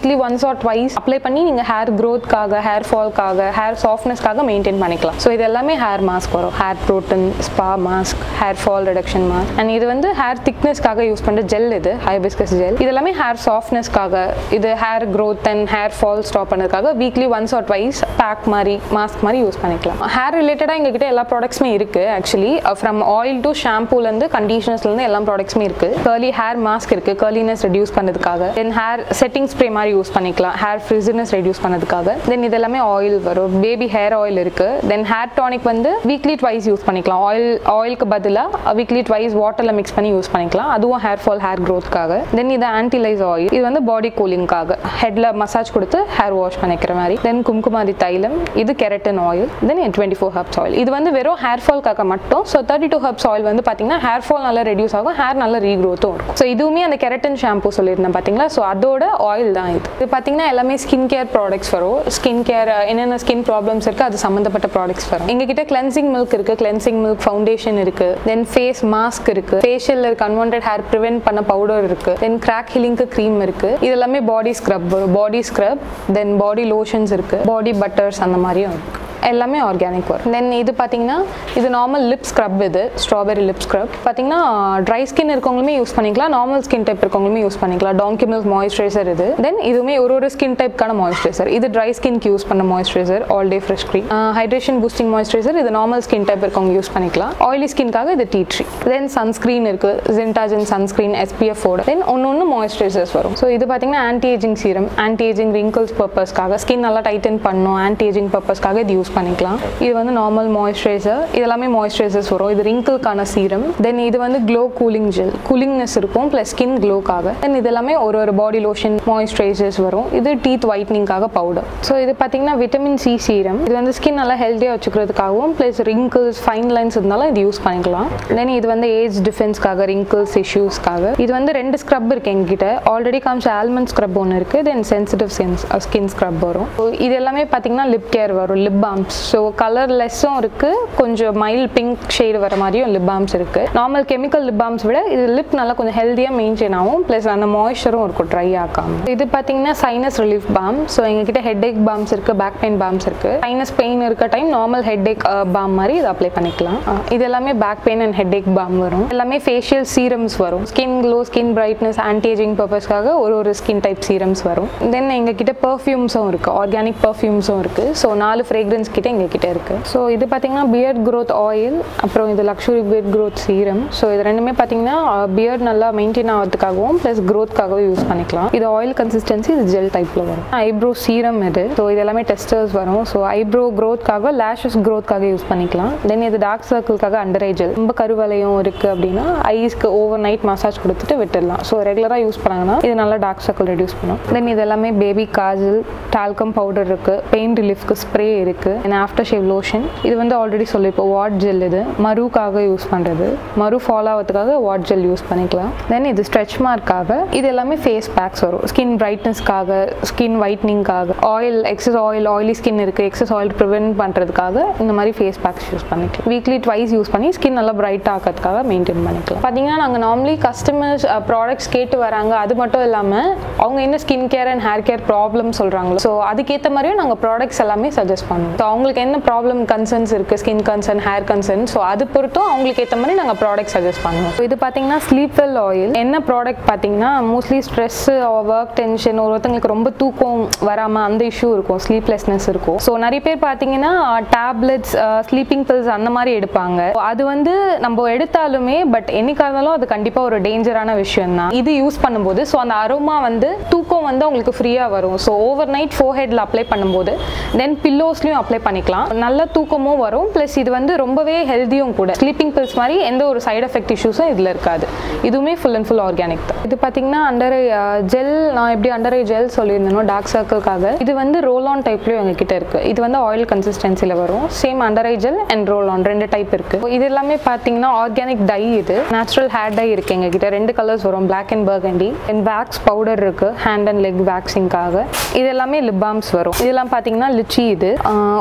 or twice apply பண்ணி நீங்கள் ஹேர் க்ரோத்க்காக ஹேர் ஃபால்க்காக ஹேர் சாஃப்ட்னஸ்க்காக மெயின்டைன் பண்ணிக்கலாம் ஸோ இது எல்லாமே ஹேர் மாஸ்க் வரும் hair protein spa mask hair fall reduction mask and இது வந்து ஹேர் திக்னஸ்க்காக யூஸ் பண்ணுற ஜெல் இது ஹைபிஸ்கஸ் ஜெல் இது எல்லாமே ஹேர் சாஃப்ட்னஸ்க்காக இது hair growth and hair fall stop பண்ணதுக்காக weekly once or twice pack மாதிரி மாஸ்க் மாதிரி யூஸ் பண்ணிக்கலாம் ஹேர் ரிலேட்டடாக எங்ககிட்ட எல்லா ப்ராடக்ட்ஸுமே இருக்குது ஆக்சுவலி ஃப்ரம் ஆயில் டு ஷாம்பூலேருந்து கண்டிஷனர்ஸ்லேருந்து எல்லா ப்ராடக்ட்ஸுமே இருக்குது கர்லி ஹேர் மாஸ்க் இருக்குது கர்லினஸ் ரெடியூஸ் பண்ணதுக்காக தென் ஹேர் செட்டிங் ஸ்ப்ரே மாதிரி யூஸ் பண்ணிக்கலாம் ஹேர் ஃப்ரிசினஸ் ரெடியூஸ் பண்ணதுக்காக தென் இது எல்லாமே ஆயில் வரும் பேபி ஹேர் ஆயில் இருக்குது தென் ஹேர் டானிக் வந்து வீக்லி ட்வைஸ் யூஸ் பண்ணிக்கலாம் ஆயில் ஆயிலுக்கு பதிலாக வீக்லி ட்வைஸ் வாட்டரில் மிக்ஸ் பண்ணி யூஸ் பண்ணிக்கலாம் அதுவும் ஹேர் ஃபால் ஹேர் க்ரோத்க்காக தென் இது ஆன்டிலைஸ் ஆயில் இது வந்து பாடி கூலிங்காக ஹெட்ல மசாஜ் கொடுத்து ஹேர் வாஷ் பண்ணிக்கிற மாதிரி தென் கும்குமாதி தைலம் இது keratin oil then twenty four herbs oil இது வந்து வெறும் ஹேர் ஃபால்க்காக மட்டும் so thirty two herbs oil வந்து பார்த்தீங்கன்னா ஹேர் ஃபால் நல்லா ரெடியூஸ் ஆகும் ஹேர் நல்லா ரீக்ரோத்தும் இருக்கும் ஸோ இதுவுமே அந்த கெரட்டின் ஷாம்பு சொல்லியிருந்தேன் பார்த்தீங்களா ஸோ அதோட ஆயில் தான் இது இது பார்த்தீங்கன்னா எல்லாமே ஸ்கின் கேர் ப்ராடக்ட்ஸ் வரும் ஸ்கின் கேர் என்னென்ன ஸ்கின் ப்ராப்ளம்ஸ் இருக்குது அது சம்மந்தப்பட்ட ப்ராடக்ட்ஸ் வரும் எங்ககிட்ட கிளென்சிங் மில்க் இருக்குது கிளென்சிங் மில்க் ஃபவுண்டேஷன் இருக்குது தென் ஃபேஸ் மாஸ்க் இருக்குது ஃபேஷியல் இருக்க அன்வான்ட் ஹேர் ப்ரிவென்ட் பண்ண பவுடர் இருக்குது தென் கிராக் ஹில்லிங்க்கு க்ரீம் இருக்குது இது எல்லாமே பாடி ஸ்க்ரப் வரும் பாடி ஸ்க்ரப் தென் பாடி லோஷன்ஸ் இருக்குது பாடி பட்டர்ஸ் அந்த மாதிரியும் இருக்குது எல்லாமே ஆர்கானிக் வரும் தென் இது பார்த்தீங்கன்னா இது நார்மல் லிப் ஸ்க்ரப் இது ஸ்ட்ராபெரி லிப் ஸ்க்ரப் பார்த்தீங்கன்னா ட்ரை ஸ்கின் இருக்கவங்களுமே யூஸ் பண்ணிக்கலாம் நார்மல் ஸ்கின் டைப் இருக்கவங்களுமே யூஸ் பண்ணிக்கலாம் டாங்கி மில்க் மாய்ஸ்சரைசர் இது தென் இதுவுமே ஒரு ஒரு ஸ்கின் டைப்க்கான மாய்ஸ்சரைசர் இது ட்ரை ஸ்கின்க்கு யூஸ் பண்ண moisturiser all day fresh cream hydration boosting moisturiser இது நார்மல் ஸ்கின் டைப் இருக்கவங்க யூஸ் பண்ணிக்கலாம் ஆயிலி ஸ்கின்காக இது டீ ட்ரீ தென் சன்ஸ்க்ரீன் இருக்கு ஜென்டாஜன் சன்ஸ்க்ரீன் எஸ்பிஎஃப் ஓட தென் ஒன்று ஒன்று மாய்ஸ்சரைசர்ஸ் வரும் ஸோ இது பார்த்தீங்கன்னா anti ageing serum anti ageing wrinkles பர்பஸ்க்காக ஸ்கின் நல்லா டைட்டன் பண்ணும் ஆன்டி ஏஜிங் பர்பஸ்க்காக இது யூஸ் பண்ணிக்கலாம் இது வந்து நார்மல் மாய்ஸ்சரைசர் இது எல்லாமே மாய்ஸ்சரைசர்ஸ் வரும் இது ரிங்கிள்கான சீரம் தென் இது வந்து க்ளோ கூலிங் ஜெல் கூலிங்னஸ் இருக்கும் ப்ளஸ் ஸ்கின் க்ளோக்காக தென் இது எல்லாமே ஒரு ஒரு பாடி லோஷன் மாய்ஸ்சரைசர்ஸ் வரும் இது டீத் ஒயிட்னிங்காக பவுடர் ஸோ இது பார்த்தீங்கன்னா விட்டமின் சி சீரம் இது வந்து ஸ்கின் நல்லா ஹெல்த்தியாக வச்சுக்கிறதுக்காகவும் ப்ளஸ் ரிங்கிள்ஸ் ஃபைன் லைன்ஸ் இருந்தாலும் இது யூஸ் பண்ணிக்கலாம் தென் இது வந்து ஏஜ் டிஃபென்ஸ்க்காக ரிங்கிள்ஸ் இஷ்யூஸ்க்காக இது வந்து ரெண்டு ஸ்க்ரப் இருக்கு எங்ககிட்ட ஆல்ரெடி காமிச்ச ஆல்மண்ட் ஸ்க்ரப் ஒன்று இருக்கு then sensitive sense skin scrub வரும் So, இது எல்லாமே பார்த்தீங்கன்னா லிப் கேர் வரும் லிப் பாம்ஸ் ஸோ கலர்லெஸ்ஸும் இருக்கு கொஞ்சம் மைல் பிங்க் ஷேடு வர மாதிரியும் லிப் பாம்ஸ் இருக்கு நார்மல் கெமிக்கல் லிப் பாம்ஸ் விட இது லிப் நல்லா கொஞ்சம் ஹெல்த்தியாக மெயின்டைன் ஆகும் ப்ளஸ் அந்த மாய்ஸ்சரும் இருக்கும் ட்ரை ஆகாம இது பார்த்தீங்கன்னா சைனஸ் ரிலீஃப் பாம் ஸோ எங்ககிட்ட ஹெட் ஏக் பாம்ஸ் இருக்கு பேக் பெயின் பாம்ஸ் இருக்கு சைனஸ் பெயின் இருக்க time normal headache balm மாதிரி இதை அப்ளை பண்ணிக்கலாம் அஹ் இது எல்லாமே back pain and headache balm வரும் எல்லாமே ஃபேஷியல் சீரம்ஸ் வரும் skin glow skin brightness anti ageing பர்பஸ்க்காக ஒரு ஒரு ஸ்கின் டைப் சீரம்ஸ் வரும் தென் எங்ககிட்ட பர்ஃப்யூம்ஸும் இருக்கு ஆர்கானிக் பர்ஃப்யூம்ஸும் இருக்கு ஸோ நாலு ஃப்ரேக்ரன்ஸ் கிட்ட எங்ககிட்ட இருக்கு ஸோ இது பார்த்தீங்கன்னா பியர்ட் growth ஆயில் அப்புறம் இது luxury beard growth serum so இது ரெண்டுமே பார்த்தீங்கன்னா பியர்ட் நல்லா மெயின்டைன் ஆகிறதுக்காகவும் ப்ளஸ் க்ரோத்க்காகவும் யூஸ் பண்ணிக்கலாம் இது ஆயில் கன்சிஸ்டன்சி இது ஜெல் டைப்பில் வரும் ஐப்ரோ சீரம் இது ஸோ இது எல்லாமே டெஸ்டர்ஸ் வரும் ஸோ ஐப்ரோ க்ரோத்க்காக லேஷஸ் க்ரோத்க்காக யூஸ் பண்ணிக்கலாம் தென் இது டார்க் சர்க்கிள்காக அண்டர் ஐ ஜெல் ரொம்ப கருவலையும் இருக்குது அப்படின்னா ஐஸ்க்கு ஓவர் நைட் மசாஜ் கொடுத்துட்டு விட்டுடலாம் ஸோ ரெகுலராக யூஸ் பண்ணாங்கன்னா இது நல்லா டார்க் சர்க்கிள் ரெடியூஸ் பண்ணும் தென் இது எல்லாமே பேபி காஜல் டால்கம் பவுடர் இருக்குது பெயின் ரிலீஃப்க்கு ஸ்ப்ரே இருக்குது தென் ஆஃப்டர் ஷேவ் லோஷன் இது வந்து ஆல்ரெடி சொல்லியிருப்போம் வாட் ஜெல் இது மருக்காக யூஸ் பண்ணுறது மரு ஃபால் ஆகிறதுக்காக வாட் ஜெல் யூஸ் பண்ணிக்கலாம் தென் இது ஸ்ட்ரெச் மார்க்காக இது எல்லாமே ஃபேஸ் பேக்ஸ் வரும் ஸ்கின் பிரைட்னஸ்க்காக ஸ்கின் ஒயிட்னிங்காக oil excess oil oily skin இருக்குது எக்ஸஸ் ஆயில் ப்ரிவென்ட் பண்ணுறதுக்காக இந்த மாதிரி ஃபேஸ் பேக்ஸ் யூஸ் பண்ணிக்கலாம் வீக்லி ட்வைஸ் யூஸ் பண்ணி ஸ்கின் நல்லா பிரைட் ஆக்கிறதுக்காக மெயின்டைன் பண்ணிக்கலாம் பார்த்தீங்கன்னா நாங்கள் நார்மலி கஸ்டமர்ஸ் ப்ராடக்ட்ஸ் கேட்டு வராங்க அது மட்டும் இல்லாமல் அவங்க என்ன skin care and hair care problem சொல்கிறாங்களோ ஸோ அதுக்கேற்ற மாதிரியும் நாங்கள் ப்ராடக்ட்ஸ் எல்லாமே சஜஸ்ட் பண்ணுவோம் ஸோ அவங்களுக்கு என்ன ப்ராப்ளம் கன்சர்ன்ஸ் இருக்குது skin concern hair concern so அது பொறுத்தும் அவங்களுக்கு ஏற்ற மாதிரி நாங்கள் ப்ராடக்ட் சஜஸ்ட் பண்ணுவோம் So, இது பார்த்தீங்கன்னா ஸ்லீப்வெல் ஆயில் என்ன ப்ராடக்ட் பார்த்தீங்கன்னா மோஸ்ட்லி ஸ்ட்ரெஸ் ஒர்க் டென்ஷன் ஒருத்தங்களுக்கு ரொம்ப தூக்கம் வராமல் அந்த இஷ்யூ இருக்கும் ஸ்லீப்லெஸ்னஸ் இருக்கும் ஸோ நிறைய பேர் பார்த்தீங்கன்னா டேப்லெட்ஸ் ஸ்லீப்பிங் பில்ஸ் அந்த மாதிரி எடுப்பாங்க So, அது வந்து நம்ம எடுத்தாலுமே பட் என்னைக்கா இருந்தாலும் அது கண்டிப்பாக ஒரு டேஞ்சரான விஷயம் தான் இது யூஸ் பண்ணும்போது ஸோ அந்த அரோமா வந்து தூக்கம் வந்து உங்களுக்கு ஃப்ரீயாக வரும் ஸோ ஓவர் நைட் ஃபோர் ஹெட்ல அப்ளை பண்ணும்போது தென் பில்லோஸ்லையும் அப்ளை பண்ணிக்கலாம் நல்ல தூக்கமும் வரும் ப்ளஸ் இது வந்து ரொம்பவே ஹெல்த்தியும் கூட ஸ்லீப்பிங் பில்ஸ் மாதிரி எந்த ஒரு சைடு எஃபெக்ட் இஷ்யூஸும் இதில் இருக்காது இதுவுமே ஃபுல் அண்ட் ஃபுல் ஆர்கானிக் தான் இது பார்த்தீங்கன்னா அண்டர் ஜெல் நான் எப்படி அண்டர் ஐ ஜெல் சொல்லியிருந்தேனோ டார்க் சர்க்கிள்காக இது வந்து ரோல் ஆன் டைப்லேயும் எங்ககிட்ட இருக்கு இது வந்து ஆயில் கன்சிஸ்டன்சியில் வரும் same under eye gel and roll on ரெண்டு டைப் இருக்கு இது எல்லாமே பார்த்தீங்கன்னா ஆர்கானிக் டை இது நேச்சுரல் ஹேர் டை இருக்கு எங்ககிட்ட ரெண்டு கலர்ஸ் வரும் black and burgundy and wax powder இருக்கு ஹேண்ட் அண்ட் லெக் வேக்சிங்காக இது எல்லாமே லிப் பாம்ஸ் வரும் இதெல்லாம் பார்த்தீங்கன்னா லிச்சி இது ஆஹ்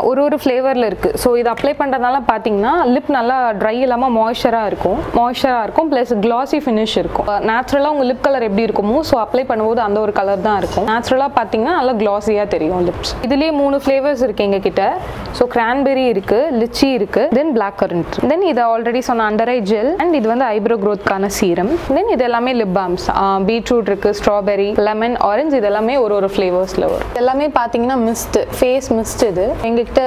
ஒரு ஒரு ஃப்ளேவரில் இருக்குது ஸோ இது அப்ளை பண்ணுறதுனால பார்த்தீங்கன்னா லிப் நல்லா ட்ரை இல்லாமல் மாய்ஸ்சராக இருக்கும் மாய்ஸ்சராக இருக்கும் ப்ளஸ் கிளாசி ஃபினிஷ் இருக்கும் நேச்சுரலாக உங்கள் லிப் கலர் எப்படி இருக்குமோ ஸோ அப்ளை பண்ணும்போது அந்த ஒரு கலர் தான் இருக்கும் நேச்சுரலாக பார்த்தீங்கன்னா நல்லா கிளாஸியாக தெரியும் லிப்ஸ் இதுலேயே மூணு ஃப்ளேவர்ஸ் இருக்குது எங்ககிட்ட ஸோ கிரான்பெரி இருக்குது லிச்சி இருக்குது தென் பிளாக் கரண்ட் தென் இது ஆல்ரெடி சொன்ன அண்டர் ஐ ஜெல் அண்ட் இது வந்து ஐப்ரோ க்ரோத்க்கான சீரம் தென் இது எல்லாமே லிப் பாம்ஸ் பீட்ரூட் இருக்குது ஸ்ட்ராபெரி லெமன் ஆரஞ்சு இது எல்லாமே ஒரு ஒரு ஃப்ளேவர்ஸில் வரும் இது எல்லாமே பார்த்தீங்கன்னா மிஸ்ட் ஃபேஸ் மிஸ்ட் இது எங்ககிட்ட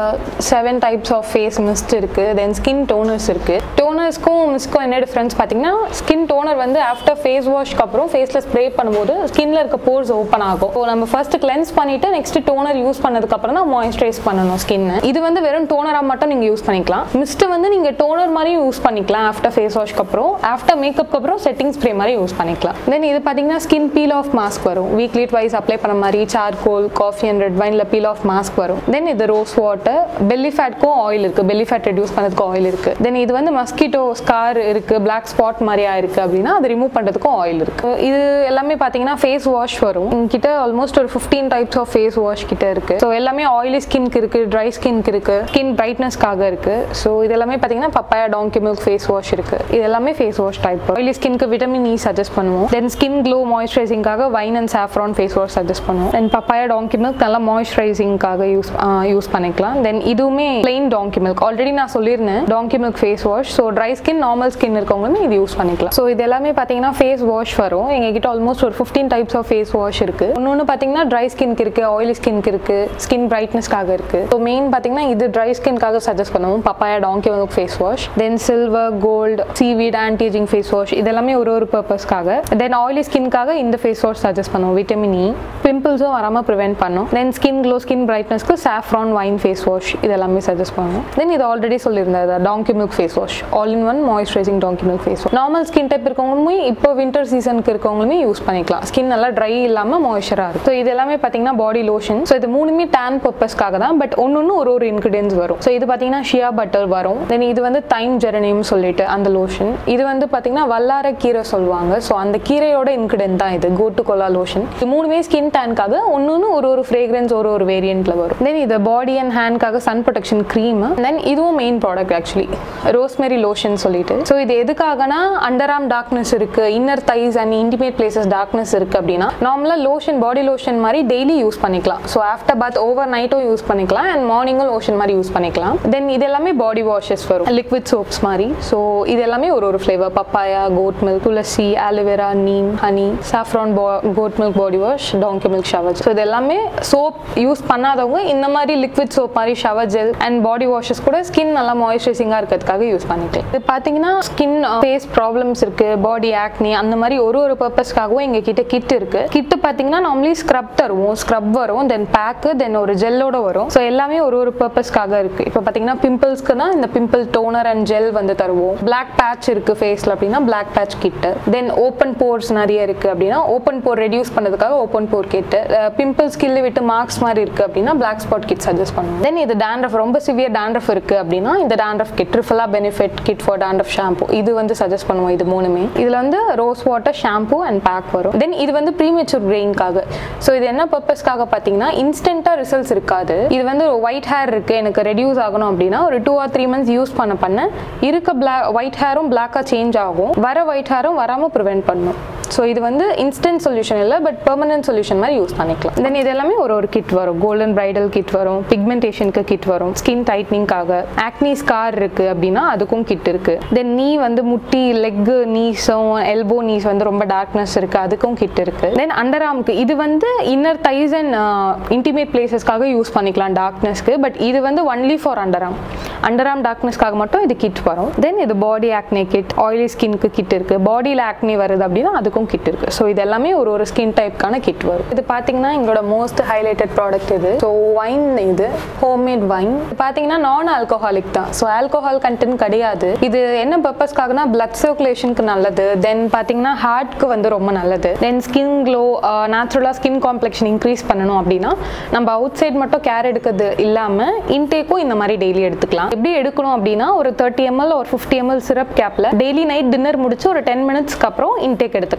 seven types of face mist இருக்குது தென் ஸ்கின் டோனர்ஸ் இருக்குது டோனர்ஸ்க்கும் மிஸ்க்கும் என்ன டிஃப்ரென்ஸ் பார்த்தீங்கன்னா ஸ்கின் டோனர் வந்து ஆஃப்டர் ஃபேஸ் வாஷ்க்கு அப்புறம் ஃபேஸில் ஸ்ப்ரே பண்ணும்போது ஸ்கின்ல இருக்க போர்ஸ் ஓப்பன் ஆகும் ஸோ நம்ம ஃபர்ஸ்ட் கிளென்ஸ் பண்ணிட்டு நெக்ஸ்ட் டோனர் யூஸ் பண்ணதுக்கு அப்புறம் தான் மாய்ஸ்சரைஸ் பண்ணணும் ஸ்கின் இது வந்து வெறும் டோனராக மட்டும் நீங்கள் யூஸ் பண்ணிக்கலாம் மிஸ்ட் வந்து நீங்கள் டோனர் மாதிரியும் யூஸ் பண்ணிக்கலாம் ஆஃப்டர் ஃபேஸ் வாஷ்க்கு அப்புறம் ஆஃப்டர் மேக்கப்க்கு அப்புறம் செட்டிங் ஸ்ப்ரே மாதிரி யூஸ் பண்ணிக்கலாம் தென் இது பார்த்தீங்கன்னா ஸ்கின் பீல் ஆஃப் மாஸ்க் வரும் வீக்லி ட்வைஸ் அப்ளை பண்ண மாதிரி சார்கோல் காஃபி அண்ட் ரெட் வைனில் பீல் ஆஃப் மாஸ்க் வரும் தென் இது ரோஸ் வாட்டர் பெல்லி ஃபேட்க்கும் ஆயில் இருக்குது பெல்லி ஃபேட் ரெடியூஸ் பண்ணதுக்கும் ஆயில் இருக்குது தென் இது வந்து மஸ்கிட்டோ ஸ்கார் இருக்குது பிளாக் ஸ்பாட் மாதிரியா இருக்குது அப்படின்னா அதை ரிமூவ் பண்ணுறதுக்கும் ஆயில் இருக்குது இது எல்லாமே பார்த்தீங்கன்னா ஃபேஸ் வாஷ் வரும் கிட்ட ஆல்மோஸ்ட் ஒரு fifteen types of face wash கிட்ட இருக்குது ஸோ எல்லாமே ஆயிலி ஸ்கின்க்கு இருக்குது ட்ரை ஸ்கின்க்கு இருக்குது ஸ்கின் பிரைட்னஸ்க்காக இருக்குது ஸோ இது எல்லாமே பார்த்தீங்கன்னா papaya donkey milk face wash இருக்குது இது எல்லாமே ஃபேஸ் வாஷ் டைப் ஆயிலி ஸ்கின்க்கு விட்டமின் இ சஜஸ்ட் பண்ணுவோம் தென் ஸ்கின் க்ளோ மாய்ஸ்சரைசிங்காக wine and saffron face wash suggest பண்ணுவோம் தென் பப்பாயா டாங்கி மில்க் நல்லா மாய்ஸ்சரைசிங்காக யூஸ் யூஸ் பண்ணிக்கலாம் தென் இதுவுமே பிளெயின் டாங்கி மில்க் ஆல்ரெடி நான் சொல்லியிருந்தேன் donkey milk face wash so dry skin normal skin இருக்கவங்களுமே இது யூஸ் பண்ணிக்கலாம் ஸோ இது எல்லாமே பார்த்தீங்கன்னா ஃபேஸ் வாஷ் வரும் எங்ககிட்ட ஆல்மோஸ்ட் ஒரு fifteen types of face wash இருக்கு இன்னொன்று பார்த்தீங்கன்னா ட்ரை ஸ்கின்க்கு இருக்கு ஆயிலி ஸ்கின்க்கு இருக்கு ஸ்கின் பிரைட்னஸ்க்காக இருக்கு ஸோ மெயின் பார்த்தீங்கன்னா இது ட்ரை ஸ்கின்காக சஜஸ்ட் பண்ணுவோம் papaya donkey milk face wash then silver gold seaweed anti ageing face wash இதெல்லாமே ஒரு ஒரு பர்பஸ்க்காக தென் ஆயிலி ஸ்கின்காக இந்த ஃபேஸ் வாஷ் சஜஸ்ட் பண்ணுவோம் விட்டமின் இ பிம்பிள்ஸும் வராமல் ப்ரிவென்ட் பண்ணும் தென் ஸ்கின் க்ளோ ஸ்கின் பிரைட்னஸ்க்கு சாஃப்ரான் வைன் ஃபேஸ் வாஷ் இதெல்லாமே சஜஸ்ட் பண்ணுவோம் தென் இது ஆல்ரெடி சொல்லியிருந்தது donkey milk face wash all in one moisturising donkey milk face wash normal skin type இருக்கவங்களுமே இப்போ வின்டர் சீசனுக்கு இருக்கவங்களுமே யூஸ் பண்ணிக்கலாம் ஸ்கின் நல்லா ட்ரை இல்லாமல் மாய்ஸ்சராக இருக்கும் ஸோ இது எல்லாமே பார்த்தீங்கன்னா பாடி லோஷன் ஸோ இது மூணுமே டேன் பர்பஸ்க்காக தான் பட் ஒன்று ஒன்று ஒரு ஒரு இன்க்ரீடியன்ஸ் வரும் ஸோ இது பார்த்தீங்கன்னா ஷியா பட்டர் வரும் தென் இது வந்து தைம் ஜெரனியம் சொல்லிட்டு அந்த லோஷன் இது வந்து பார்த்தீங்கன்னா வல்லார கீரை சொல்லுவாங்க ஸோ அந்த கீரையோட இன்க்ரீடியன்ட் தான் இது கோட்டு கொலா லோஷன் இது மூணுமே ஸ்கின் டேனுக்காக ஒன்று ஒன்று ஒரு ஒரு ஃப்ரேக்ரன்ஸ் ஒரு ஒரு வேரியண்ட்ல வரும் தென் இது பாடி அண்ட் ஹேண்ட்காக சன் ப்ரொடெக்ஷன் க்ரீம் தென் இதுவும் main product actually rosemary lotion சொல்லிட்டு ஸோ இது எதுக்காகனா அண்டர் ஆர்ம் டார்க்னஸ் இருக்கு inner thighs and intimate places darkness இருக்கு அப்படின்னா நார்மலாக லோஷன் பாடி லோஷன் மாதிரி டெய்லி யூஸ் பண்ணிக்கலாம் ஸோ ஆஃப்டர் பாத் ஓவர் நைட்டும் யூஸ் பண்ணிக்கலாம் அண்ட் மார்னிங்கும் லோஷன் மாதிரி யூஸ் பண்ணிக்கலாம் தென் இது எல்லாமே பாடி வாஷஸ் வரும் லிக்விட் சோப்ஸ் மாதிரி ஸோ இது எல்லாமே ஒரு ஒரு flavour papaya code milk tulsi aloe vera neem honey saffron goat milk body wash donkey milk shower so இது எல்லாமே சோப் யூஸ் பண்ணாதவங்க இந்த மாதிரி லிக்விட் சோப் மாதிரி shower gel and body washes கூட ஸ்கின் நல்லா மாய்ஸ்சரைசிங்காக இருக்கிறதுக்காக யூஸ் பண்ணிக்கலாம் இது பார்த்தீங்கன்னா ஸ்கின் ஃபேஸ் ப்ராப்ளம்ஸ் இருக்கு பாடி ஆக்னி அந்த மாதிரி ஒரு ஒரு பர்பஸ்க்காகவும் எங்க கிட்ட கிட் இருக்கு கிட் பார்த்தீங்கன்னா நார்மலி ஸ்க்ரப் தருவோம் ஸ்க்ரப் வரும் தென் பேக்கு தென் ஒரு ஜெல்லோட வரும் ஸோ எல்லாமே ஒரு ஒரு பர்பஸ்க்காக இருக்கு இப்போ பார்த்தீங்கன்னா பிம்பிள்ஸ்க்குனா இந்த பிம்பிள் டோனர் அண்ட் ஜெல் வந்து தருவோம் பிளாக் பேட்ச் இருக்கு ஃபேஸ்ல அப்படின்னா black patch kit then open pores நிறைய இருக்கு அப்படின்னா ஓப்பன் போர் ரெடியூஸ் பண்ணதுக்காக ஓப்பன் போர் கிட் பிம்பிள் ஸ்கில் விட்டு மார்க்ஸ் மாதிரி இருக்கு அப்படின்னா பிளாக் ஸ்பாட் கிட் சஜஸ்ட் பண்ணுவோம் தென் இது டேண்ட்ரஃப் ரொம்ப சிவியர் டேண்ட்ரஃப் இருக்கு அப்படின்னா இந்த dandruff kit triphala benefit kit for dandruff shampoo இது வந்து சஜஸ்ட் பண்ணுவோம் இது மூணுமே இதுல வந்து rose water shampoo and pack வரும் தென் இது வந்து ப்ரீமெச்சூர் பிரெயின்காக ஸோ இது என்ன பர்பஸ்க்காக பார்த்தீங்கன்னா இன்ஸ்டன்ட்டாக ரிசல்ட்ஸ் இருக்காது இது வந்து ஒயிட் ஹேர் இருக்கு எனக்கு ரெடியூஸ் ஆகணும் அப்படின்னா ஒரு two or three months use பண்ண பண்ண இருக்க பிளாக் ஒயிட் ஹேரும் பிளாக்காக சேஞ்ச் ஆகும் வர ஒயிட் ஹேரும் வராமல் ப்ரிவென்ட் பண்ணும் ஸோ இது வந்து இன்ஸ்டன்ட் சொல்யூஷன் இல்லை பட் பெர்மனன்ட் சொல்யூஷன் மாதிரி யூஸ் பண்ணிக்கலாம் தென் இது எல்லாமே ஒரு ஒரு கிட் வரும் கோல்டன் பிரைடல் கிட் வரும் பிக்மெண்டேஷனுக்கு கிட் வரும் ஸ்கின் டைட்னிங்காக ஆக்னி ஸ்கார் இருக்கு அப்படின்னா அதுக்கும் கிட் இருக்கு தென் நீ வந்து முட்டி லெக்கு நீஸும் எல்போ நீஸ் வந்து ரொம்ப டார்க்னஸ் இருக்கு அதுக்கும் கிட் இருக்கு தென் அண்டர் ஆர்முக்கு இது வந்து இன்னர் தைஸ் அண்ட் இன்டிமேட் பிளேசஸ்க்காக யூஸ் பண்ணிக்கலாம் டார்க்னஸ்க்கு பட் இது வந்து only for underarm underarm டார்க்னஸ்க்காக மட்டும் இது கிட் வரும் தென் இது பாடி ஆக்னே கிட் ஆயிலி ஸ்கின்க்கு கிட் இருக்கு பாடியில் ஆக்னி வருது அப்படின்னா அதுக்கும் கிட் இருக்கு ஸோ இது எல்லாமே ஒரு ஒரு ஸ்கின் டைப்க்கான கிட் வரும் இது பார்த்தீங்கன்னா எங்களோட மோஸ்ட் ஹைலைட்டட் ப்ராடக்ட் இது ஸோ வைன் இது ஹோம்மேட் வைன் பார்த்தீங்கன்னா நான் ஆல்கோஹாலிக் தான் ஸோ ஆல்கோஹால் கண்டென்ட் கிடையாது இது என்ன பர்பஸ்க்காகனா பிளட் சர்க்குலேஷனுக்கு நல்லது தென் பார்த்தீங்கன்னா ஹார்ட்க்கு வந்து ரொம்ப நல்லது தென் ஸ்கின் க்ளோ நேச்சுரலாக ஸ்கின் காம்ப்ளெக்ஷன் இன்க்ரீஸ் பண்ணணும் அப்படின்னா நம்ம அவுட் சைட் மட்டும் கேர் எடுக்கிறது இல்லாமல் இன்டேக்கும் இந்த மாதிரி டெய்லி எடுத்துக்கலாம் எப்படி எடுக்கணும் அப்படின்னா ஒரு தேர்ட்டி எம்எல் ஒரு ஃபிஃப்டி எம்எல் சிரப் கேப்பில் டெய்லி நைட் டின்னர் முடிச்சு ஒரு டென் மினிட்ஸ்க்கு அப்புறம் இன்டேக் எடுத்துக்கலாம்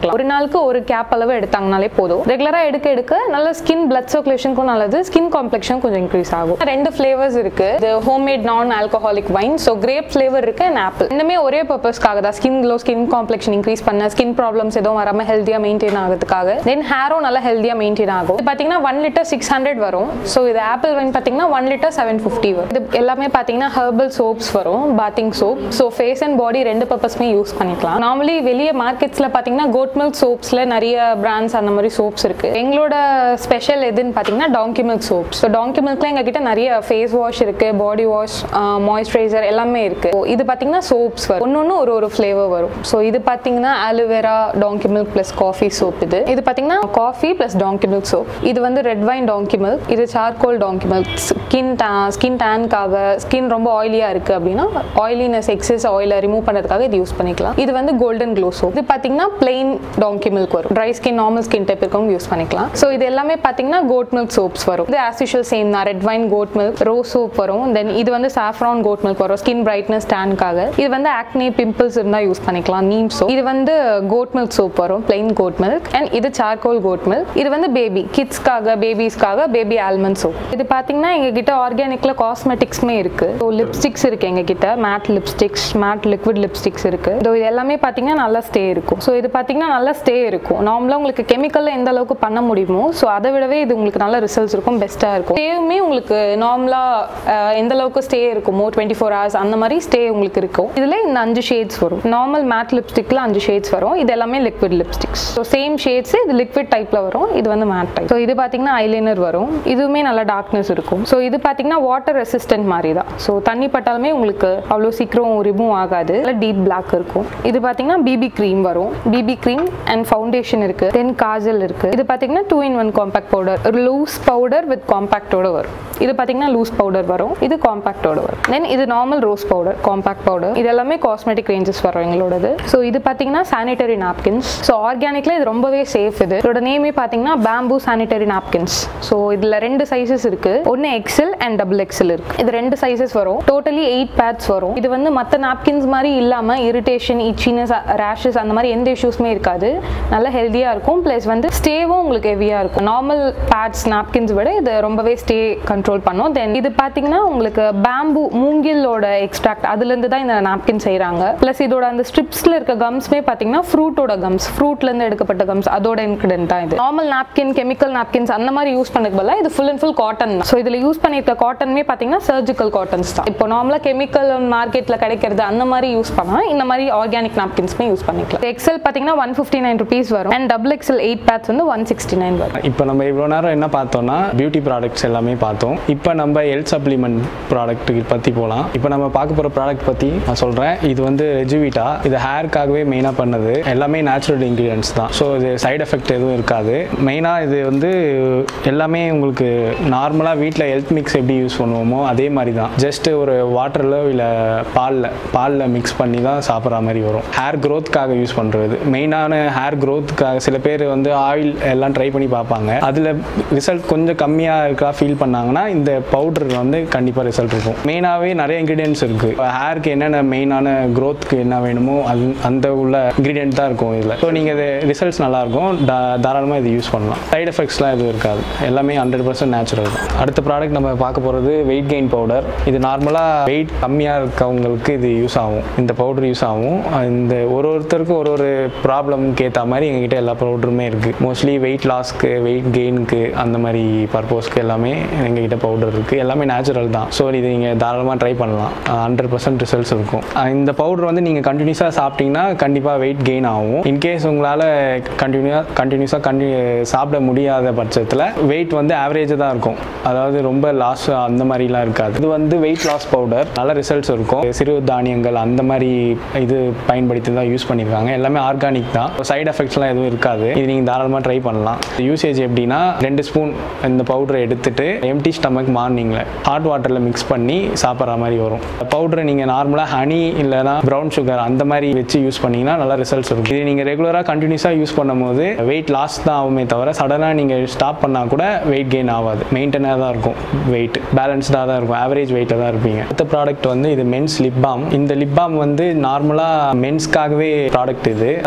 எடுத்துக்கலாம் ஒரு நாளுக்கு ஒரு கேப் அளவு எடுத்தாங்கனாலே போதும் ரெகுலரா எடுக்க எடுக்க நல்ல ஸ்கின் பிளட் சர்க்குலேஷனுக்கும் நல்லது ஸ்கின் காம்ப்ளெக்ஷன் கொஞ்சம் இன்க்ரீஸ் ஆகும் ரெண்டு ஃபிளேவர்ஸ் இருக்கு இது homemade non alcoholic wine so grape flavour இருக்கு அண்ட் ஆப்பிள் இன்னுமே ஒரே பர்பஸ்க்காக தான் skin glow skin complexion increase பண்ண ஸ்கின் ப்ராப்ளம்ஸ் எதுவும் வராம ஹெல்த்தியா மெயின்டைன் ஆகிறதுக்காக தென் ஹேரும் நல்லா ஹெல்த்தியா மெயின்டைன் ஆகும் இது பாத்தீங்கன்னா ஒன் லிட்டர் சிக்ஸ் ஹண்ட்ரட் வரும் ஸோ இது ஆப்பிள் வைன் பாத்தீங்கன்னா ஒன் லிட்டர் செவன் ஃபிஃப்டி வரும் இது எல்லாமே பாத்தீங்கன்னா ஹெர்பல் சோப்ஸ் வரும் bathing soap so face and body ரெண்டு பர்பஸ்மே யூஸ் பண்ணிக்கலாம் நார்மலி வெளியே மார்க்கெட்ஸ்ல பாத்தீங்கன்னா கோட் மில்க் சோப்ஸ்ல நிறைய பிராண்ட்ஸ் அந்த மாதிரி சோப்ஸ் இருக்கு எங்களோட ஸ்பெஷல் எதுன்னு பாத்தீங்கன்னா donkey milk soap so donkey மில்க்ல எங்ககிட்ட நிறைய ஃபேஸ் வாஷ் இருக்கு பாடி வாஷ் மாய்ஸ்சரைசர் எல்லாமே இருக்கு So, இது பாத்தீங்கன்னா சோப்ஸ் வரும் ஒன்னொன்னு ஒரு ஒரு ஃபிளேவர் வரும் ஸோ இது பாத்தீங்கன்னா aloe vera donkey milk plus coffee soap இது இது பாத்தீங்கன்னா coffee plus donkey milk soap இது வந்து ரெட் வைன் டாங்கி மில்க் இது charcoal donkey milk skin skin டேனுக்காக ஸ்கின் ரொம்ப ஆயிலியா இருக்கு அப்படின்னா ஆயிலினஸ் எக்ஸஸ் ஆயிலை ரிமூவ் பண்ணுறதுக்காக இது யூஸ் பண்ணிக்கலாம் இது வந்து கோல்டன் க்ளோ சோப் இது பார்த்தீங்கன்னா பிளெயின் டாங்கி மில்க் வரும் dry skin normal skin type இருக்கவங்க யூஸ் பண்ணிக்கலாம் ஸோ இது எல்லாமே பார்த்தீங்கன்னா கோட் மில்க் சோப்ஸ் வரும் இது ஆஸ் யூஷுவல் சேம் தான் red wine goat milk rose soap வரும் தென் இது வந்து சாஃப்ரான் கோட் மில்க் வரும் ஸ்கின் பிரைட்னஸ் டேனுக்காக இது வந்து ஆக்னி பிம்பிள்ஸ் இருந்தால் யூஸ் பண்ணிக்கலாம் நீம் சோப் இது வந்து கோட் மில்க் சோப் வரும் பிளெயின் கோட் மில்க் அண்ட் இது சார்கோல் கோட் மில்க் இது வந்து பேபி கிட்ஸ்க்காக பேபிஸ்க்காக பேபி ஆல்மண்ட் சோப் இது பார்த்தீங்கன்னா எங்ககிட்ட ஆர்கானிக்ல காஸ்மெட்டிக்ஸ்மே இருக்கு ஸோ லிப்ஸ்டிக்ஸ் இருக்கு எங்ககிட்ட matte lipsticks matte liquid lipsticks இருக்கு ஸோ இது எல்லாமே பார்த்தீங்கன்னா நல்லா ஸ்டே இருக்கும் ஸோ இது பார்த்தீங்கன்னா நல்லா ஸ்டே இருக்கும் நார்மலாக உங்களுக்கு கெமிக்கல்ல எந்த அளவுக்கு பண்ண முடியுமோ ஸோ அதை விடவே இது உங்களுக்கு நல்ல ரிசல்ட்ஸ் இருக்கும் பெஸ்ட்டாக இருக்கும் ஸ்டேவுமே உங்களுக்கு நார்மலாக எந்த அளவுக்கு ஸ்டே இருக்குமோ டுவெண்ட்டி ஃபோர் ஹவர்ஸ் அந்த மாதிரி ஸ்டே உங்களுக்கு இருக்கும் இதில் இந்த அஞ்சு ஷேட்ஸ் வரும் நார்மல் மேட் லிப்ஸ்டிக்ல அஞ்சு ஷேட்ஸ் வரும் இது எல்லாமே liquid lipsticks so same shades இது லிக்விட் டைப்ல வரும் இது வந்து மேட் டைப் ஸோ இது பார்த்தீங்கன்னா ஐலைனர் வரும் இதுவுமே நல்ல டார்க்னஸ் இருக்கும் ஸோ இது பார்த்தீங்கன்னா வாட்டர் ரெசிஸ்டன்ட் மாதிரி தான் ஸோ தண்ணி பட்டாலுமே உங்களுக்கு அவ்வளோ சீக்கிரம் ரிமூவ் ஆகாது டீப் பிளாக் இருக்கும் இது பார்த்தீங்கன்னா பிபி க்ரீம் வரும் பிபி க்ரீம் அண்ட் ஃபவுண்டேஷன் இருக்கு தென் காஜல் இருக்கு இது பார்த்தீங்கன்னா two in one compact powder loose powder with காம்பாக்டோட வரும் இது பார்த்தீங்கன்னா லூஸ் பவுடர் வரும் இது காம்பாக்டோட வரும் தென் இது normal rose powder compact powder இது எல்லாமே காஸ்மெட்டிக் ரேஞ்சஸ் வரும் எங்களோடது ஸோ இது பார்த்தீங்கன்னா சானிட்டரி நாப்கின்ஸ் ஸோ ஆர்கானிக்ல இது ரொம்பவே சேஃப் இது இதோட நேமே பார்த்தீங்கன்னா பேம்பூ சானிட்டரி நாப்கின்ஸ் ஸோ இதில் ரெண்டு சைஸஸ் இருக்கு ஒன்று எக்ஸல் அண்ட் டபுள் எக்ஸல் இருக்கு இது ரெண்டு சைஸஸ் வரும் டோட்டலி எயிட் பேட்ஸ் வரும் இது வந்து மற்ற நாப்கின்ஸ் மாதிரி இல்லாமல் இரிட்டேஷன் இச்சினஸ் ரேஷஸ் அந்த மாதிரி எந்த இஷ்யூஸுமே இருக்காது நல்லா ஹெல்த்தியாக இருக்கும் ப்ளஸ் வந்து ஸ்டேவும் உங்களுக்கு ஹெவியாக இருக்கும் நார்மல் பேட்ஸ் நாப்கின்ஸ் விட இது ரொம்பவே ஸ்டே கண்ட்ரோல் பண்ணும் தென் இது பார்த்தீங்கன்னா உங்களுக்கு பேம்பு மூங்கிலோட எக்ஸ்ட்ராக்ட் அதுலேருந்து தான் இந்த நாப்கின் செய்கிறாங்க ப்ளஸ் இதோட அந்த ஸ்ட்ரிப்ஸில் இருக்க கம்ஸ்மே பார்த்தீங்கன்னா ஃப்ரூட்டோட கம்ஸ் ஃப்ரூட்லேருந்து எடுக்கப்பட்ட கம்ஸ் அதோட இன்க்ரிடென்ட் தான் இது நார்மல் நாப்கின் கெமிக்கல் நாப்கின்ஸ் அந்த மாதிரி யூஸ் பண்ணதுக்கு பதிலாக இது ஃபுல் அண்ட் ஃபுல் காட்டன் தான் ஸோ இதில் யூஸ் பண்ணியிருக்க காட்டனுமே பார்த்தீங்கன்னா சர்ஜிக்கல் காட்டன்ஸ் தான் இப்போ நார்மலாக கெமிக்கல் மார்க்கெட்டில் கிடைக்கிறது அந்த மாதிரி யூஸ் பண்ணால் இந்த மாதிரி ஆர்கானிக் நாப்கின்ஸ்மே யூஸ் பண்ணிக்கலாம் எக்ஸல் பார்த்தீங்கன்னா ஒன் ஃபிஃப்டி நைன் ருபீஸ் வரும் and double XL eight pads வந்து ஒன் சிக்ஸ்டி நைன் வரும் இப்போ நம்ம இவ்வளோ நேரம் என்ன பார்த்தோம்னா பியூட்டி ப்ராடக்ட்ஸ் எல்லாமே பார்த்தோம் இப்போ நம்ம ஹெல்த் சப்ளிமெண்ட் ப்ராடக்ட்டுக்கு பற்றி போகலாம் இப்போ நம்ம பார்க்க போகிற ப்ராடக்ட் பற்றி நான் சொல்கிறேன் இது வந்து ரெஜுவிட்டா இது ஹேருக்காகவே மெயினாக பண்ணது எல்லாமே நேச்சுரல் இன்க்ரீடியன்ஸ் தான் ஸோ இது சைடு எஃபெக்ட் எதுவும் இருக்காது மெயினாக இது வந்து எல்லாமே உங்களுக்கு நார்மலாக வீட்டில் ஹெல்த் மிக்ஸ் எப்படி யூஸ் பண்ணுவோமோ அதே மாதிரி தான் ஜஸ்ட் ஒரு வாட்டரில் இல்லை பாலில் பாலில் மிக்ஸ் பண்ணி தான் சாப்பிட்ற மாதிரி வரும் ஹேர் க்ரோத்துக்காக யூஸ் பண்ணுறது மெயினான ஹேர் க்ரோத்துக்காக சில பேர் வந்து ஆயில் எல்லாம் ட்ரை பண்ணி பார்ப்பாங்க அதில் ரிசல்ட் கொஞ்சம் கம்மியாக இருக்கா ஃபீல் பண்ணாங்கன்னா இந்த பவுடர் வந்து கண்டிப்பாக ரிசல்ட் இருக்கும் மெயினாகவே நிறைய இன்க்ரீடியன்ஸ் இருக்குது ஹேருக்கு என்னென்ன மெயினான க்ரோத்துக்கு என்ன வேணுமோ அது அந்த உள்ள இன்க்ரீடியன்ட் தான் இருக்கும் இதில் ஸோ நீங்கள் இது ரிசல்ட்ஸ் நல்லாயிருக்கும் தா தாராளமாக இது யூஸ் பண்ணலாம் சைடு எஃபெக்ட்ஸ்லாம் எதுவும் இருக்காது எல்லாமே ஹண்ட்ரட் பர்சன்ட் நேச்சுரல் தான் அடுத்த ப்ராடக்ட் நம்ம பார்க்க போகிறது வெயிட் கெயின் பவுடர் இது நார்மலாக வெயிட் கம்மியாக இருக்கவங்களுக்கு இது யூஸ் ஆகும் இந்த பவுடர் யூஸ் ஆகும் இந்த ஒரு ஒருத்தருக்கும் ஒரு ஒரு ப்ராப்ளம்க்கு ஏற்ற மாதிரி எங்ககிட்ட எல்லா பவுடருமே இருக்குது மோஸ்ட்லி வெயிட் லாஸ்க்கு வெயிட் கெயினுக்கு அந்த மாதிரி பர்பஸ்க்கு எல்லாமே எங்ககிட்ட பவுடர் இருக்குது எல்லாமே நேச்சுரல் தான் ஸோ இது நீங்கள் தாராளமாக ட்ரை பண்ணலாம் ஹண்ட்ரட் பர்சன்ட் ரிசல்ட்ஸ் இருக்கும் அஹ் இந்த பவுடர் வந்து நீங்கள் கண்டினியூஸாக சாப்பிட்டீங்கன்னா கண்டிப்பாக வெயிட் கெயின் ஆகும் இன்கேஸ் உங்களால் கண்டினியூ கண்டினியூஸாக கண்டி சாப்பிட முடியாத பட்சத்தில் வெயிட் வந்து ஆவரேஜ் தான் இருக்கும் அதாவது ரொம்ப லாஸ் அந்த மாதிரிலாம் இருக்காது இது வந்து வெயிட் லாஸ் பவுடர் நல்ல ரிசல்ட்ஸ் இருக்கும் சிறு தானியங்கள் அந்த மாதிரி இது பயன்படுத்தி தான் யூஸ் பண்ணியிருக்காங்க எல்லாமே ஆர்கானிக் தான் சைடு எஃபெக்ட்ஸ்லாம் எதுவும் இருக்காது இது நீங்கள் தாராளமாக ட்ரை பண்ணலாம் யூசேஜ் எப்படின்னா ரெண்டு ஸ்பூன் இந்த பவுடரை எடுத்துட்டு எம்டி ஸ்டமக் மார்னிங்கில் ஹாட் வாட்டரில் மிக்ஸ் பண்ணி சாப்பிட்ற மாதிரி வரும் பவுடரை நீங்கள் நார்மலாக ஹனி இல்லைனா ப்ரௌன் சுகர் அந்த மாதிரி வச்சு யூஸ் பண்ணீங்கன்னா நல்ல ரிசல்ட்ஸ் இருக்கும் இது நீங்கள் ரெகுலராக கண்டினியூஸாக யூஸ் பண்ணும்போது வெயிட் லாஸ் தான் ஆகுமே தவிர சடனாக நீங்கள் ஸ்டாப் பண்ணால் கூட வெயிட் கெயின் ஆகாது மெயின்டைனாக தான் இருக்கும் வெயிட் பேலன்ஸ்டாக தான் இருக்கும் ஆவரேஜ் வெயிட்டில் தான் இருப்பீங்க அடுத்த ப்ராடக்ட் வந்து இது மென்ஸ் லிப் பாம் இந்த லிப் பாம் வந்து நார்மலாக மென்ஸ்க்காகவே ப்ராடக்ட் இது லிப்ஸ் ரொம்ப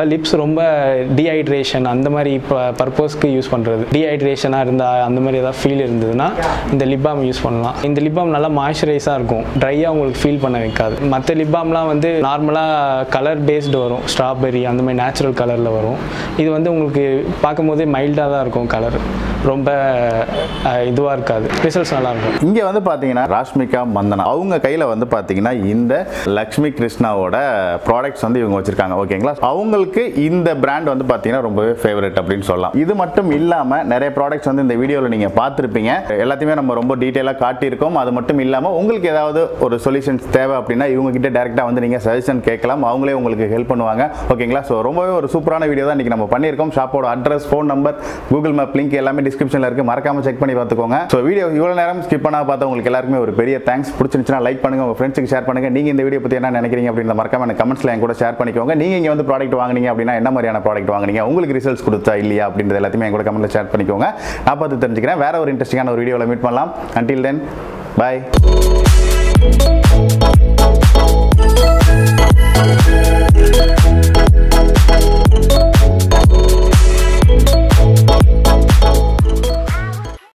ரொம்ப டீஹைட்ரேஷன் அந்த மாதிரி இப்போ பர்பஸ்க்கு யூஸ் பண்ணுறது டீஹைட்ரேஷனாக இருந்தால் அந்த மாதிரி ஏதாவது ஃபீல் இருந்ததுன்னா இந்த லிப் பாம் யூஸ் பண்ணலாம் இந்த லிப் பாம் நல்லா மாய்ஸ்சரைஸாக இருக்கும் ட்ரையாக உங்களுக்கு ஃபீல் பண்ண வைக்காது மற்ற லிப் பாம்லாம் வந்து நார்மலாக கலர் பேஸ்டு வரும் ஸ்ட்ராபெரி அந்த மாதிரி நேச்சுரல் கலரில் வரும் இது வந்து உங்களுக்கு பார்க்கும்போதே மைல்டாக தான் இருக்கும் கலர் ரொம்ப இதுவாக இருக்காது ரிசல்ட்ஸ் நல்லாயிருக்கும் இங்கே வந்து பார்த்தீங்கன்னா ராஷ்மிகா மந்தனா அவங்க கையில் வந்து பார்த்தீங்கன்னா இந்த லக்ஷ்மி கிருஷ்ணாவோட ப்ராடக்ட்ஸ் வந்து இவங்க வச்சிருக்காங்க ஓகேங்களா அவங்களுக்கு இந்த பிராண்ட் வந்து பார்த்தீங்கன்னா ரொம்பவே ஃபேவரட் அப்படின்னு சொல்லலாம் இது மட்டும் இல்லாமல் நிறைய ப்ராடக்ட்ஸ் வந்து இந்த வீடியோவில் நீங்கள் பார்த்துருப்பீங்க எல்லாத்தையுமே நம்ம ரொம்ப டீட்டெயிலாக காட்டியிருக்கோம் அது மட்டும் இல்லாமல் உங்களுக்கு ஏதாவது ஒரு சொல்யூஷன்ஸ் தேவை அப்படின்னா இவங்க கிட்ட டேரெக்டாக வந்து நீங்கள் சஜஷன் கேட்கலாம் அவங்களே உங்களுக்கு ஹெல்ப் பண்ணுவாங்க ஓகேங்களா ஸோ ரொம்பவே ஒரு சூப்பரான வீடியோ தான் இன்றைக்கி நம்ம பண்ணியிருக்கோம் ஷாப்போட address phone number Google map link எல்லாமே டிஸ்கிரிப்ஷனில் இருக்குது மறக்காம செக் பண்ணி பார்த்துக்கோங்க ஸோ வீடியோ இவ்வளோ நேரம் ஸ்கிப் பண்ணா பார்த்தா உங்களுக்கு எல்லாருக்குமே ஒரு பெரிய தேங்க்ஸ் பிடிச்சிருந்துச்சுன்னா லைக் பண்ணுங்க உங்கள் ஃப்ரெண்ட்ஸுக்கு ஷேர் பண்ணுங்க நீங்கள் இந்த வீடியோ பற்றி என்ன நினைக்கிறீங்க அப்படின்ற மறக்காம எனக்கு கமெண்ட்ஸில் என் கூட ஷேர் பண்ணிக்கோங்க நீங்கள் இங்கே வந்து ப்ராடக்ட் வாங்குனீங்க அப்படின்னா என்ன மாதிரியான ப்ராடக்ட் வாங்குனீங்க உங்களுக்கு ரிசல்ட்ஸ் கொடுத்தா இல்லையா அப்படின்றது எல்லாத்தையுமே என் கூட கமெண்ட்டில் ஷேர் பண்ணிக்கோங்க நான் பார்த்து தெரிஞ்சுக்கிறேன் வேற ஒரு இன்ட்ரெஸ்டிங்கான ஒரு வீடியோவில் மீட் பண்ணலாம் அன்டில் தென் பை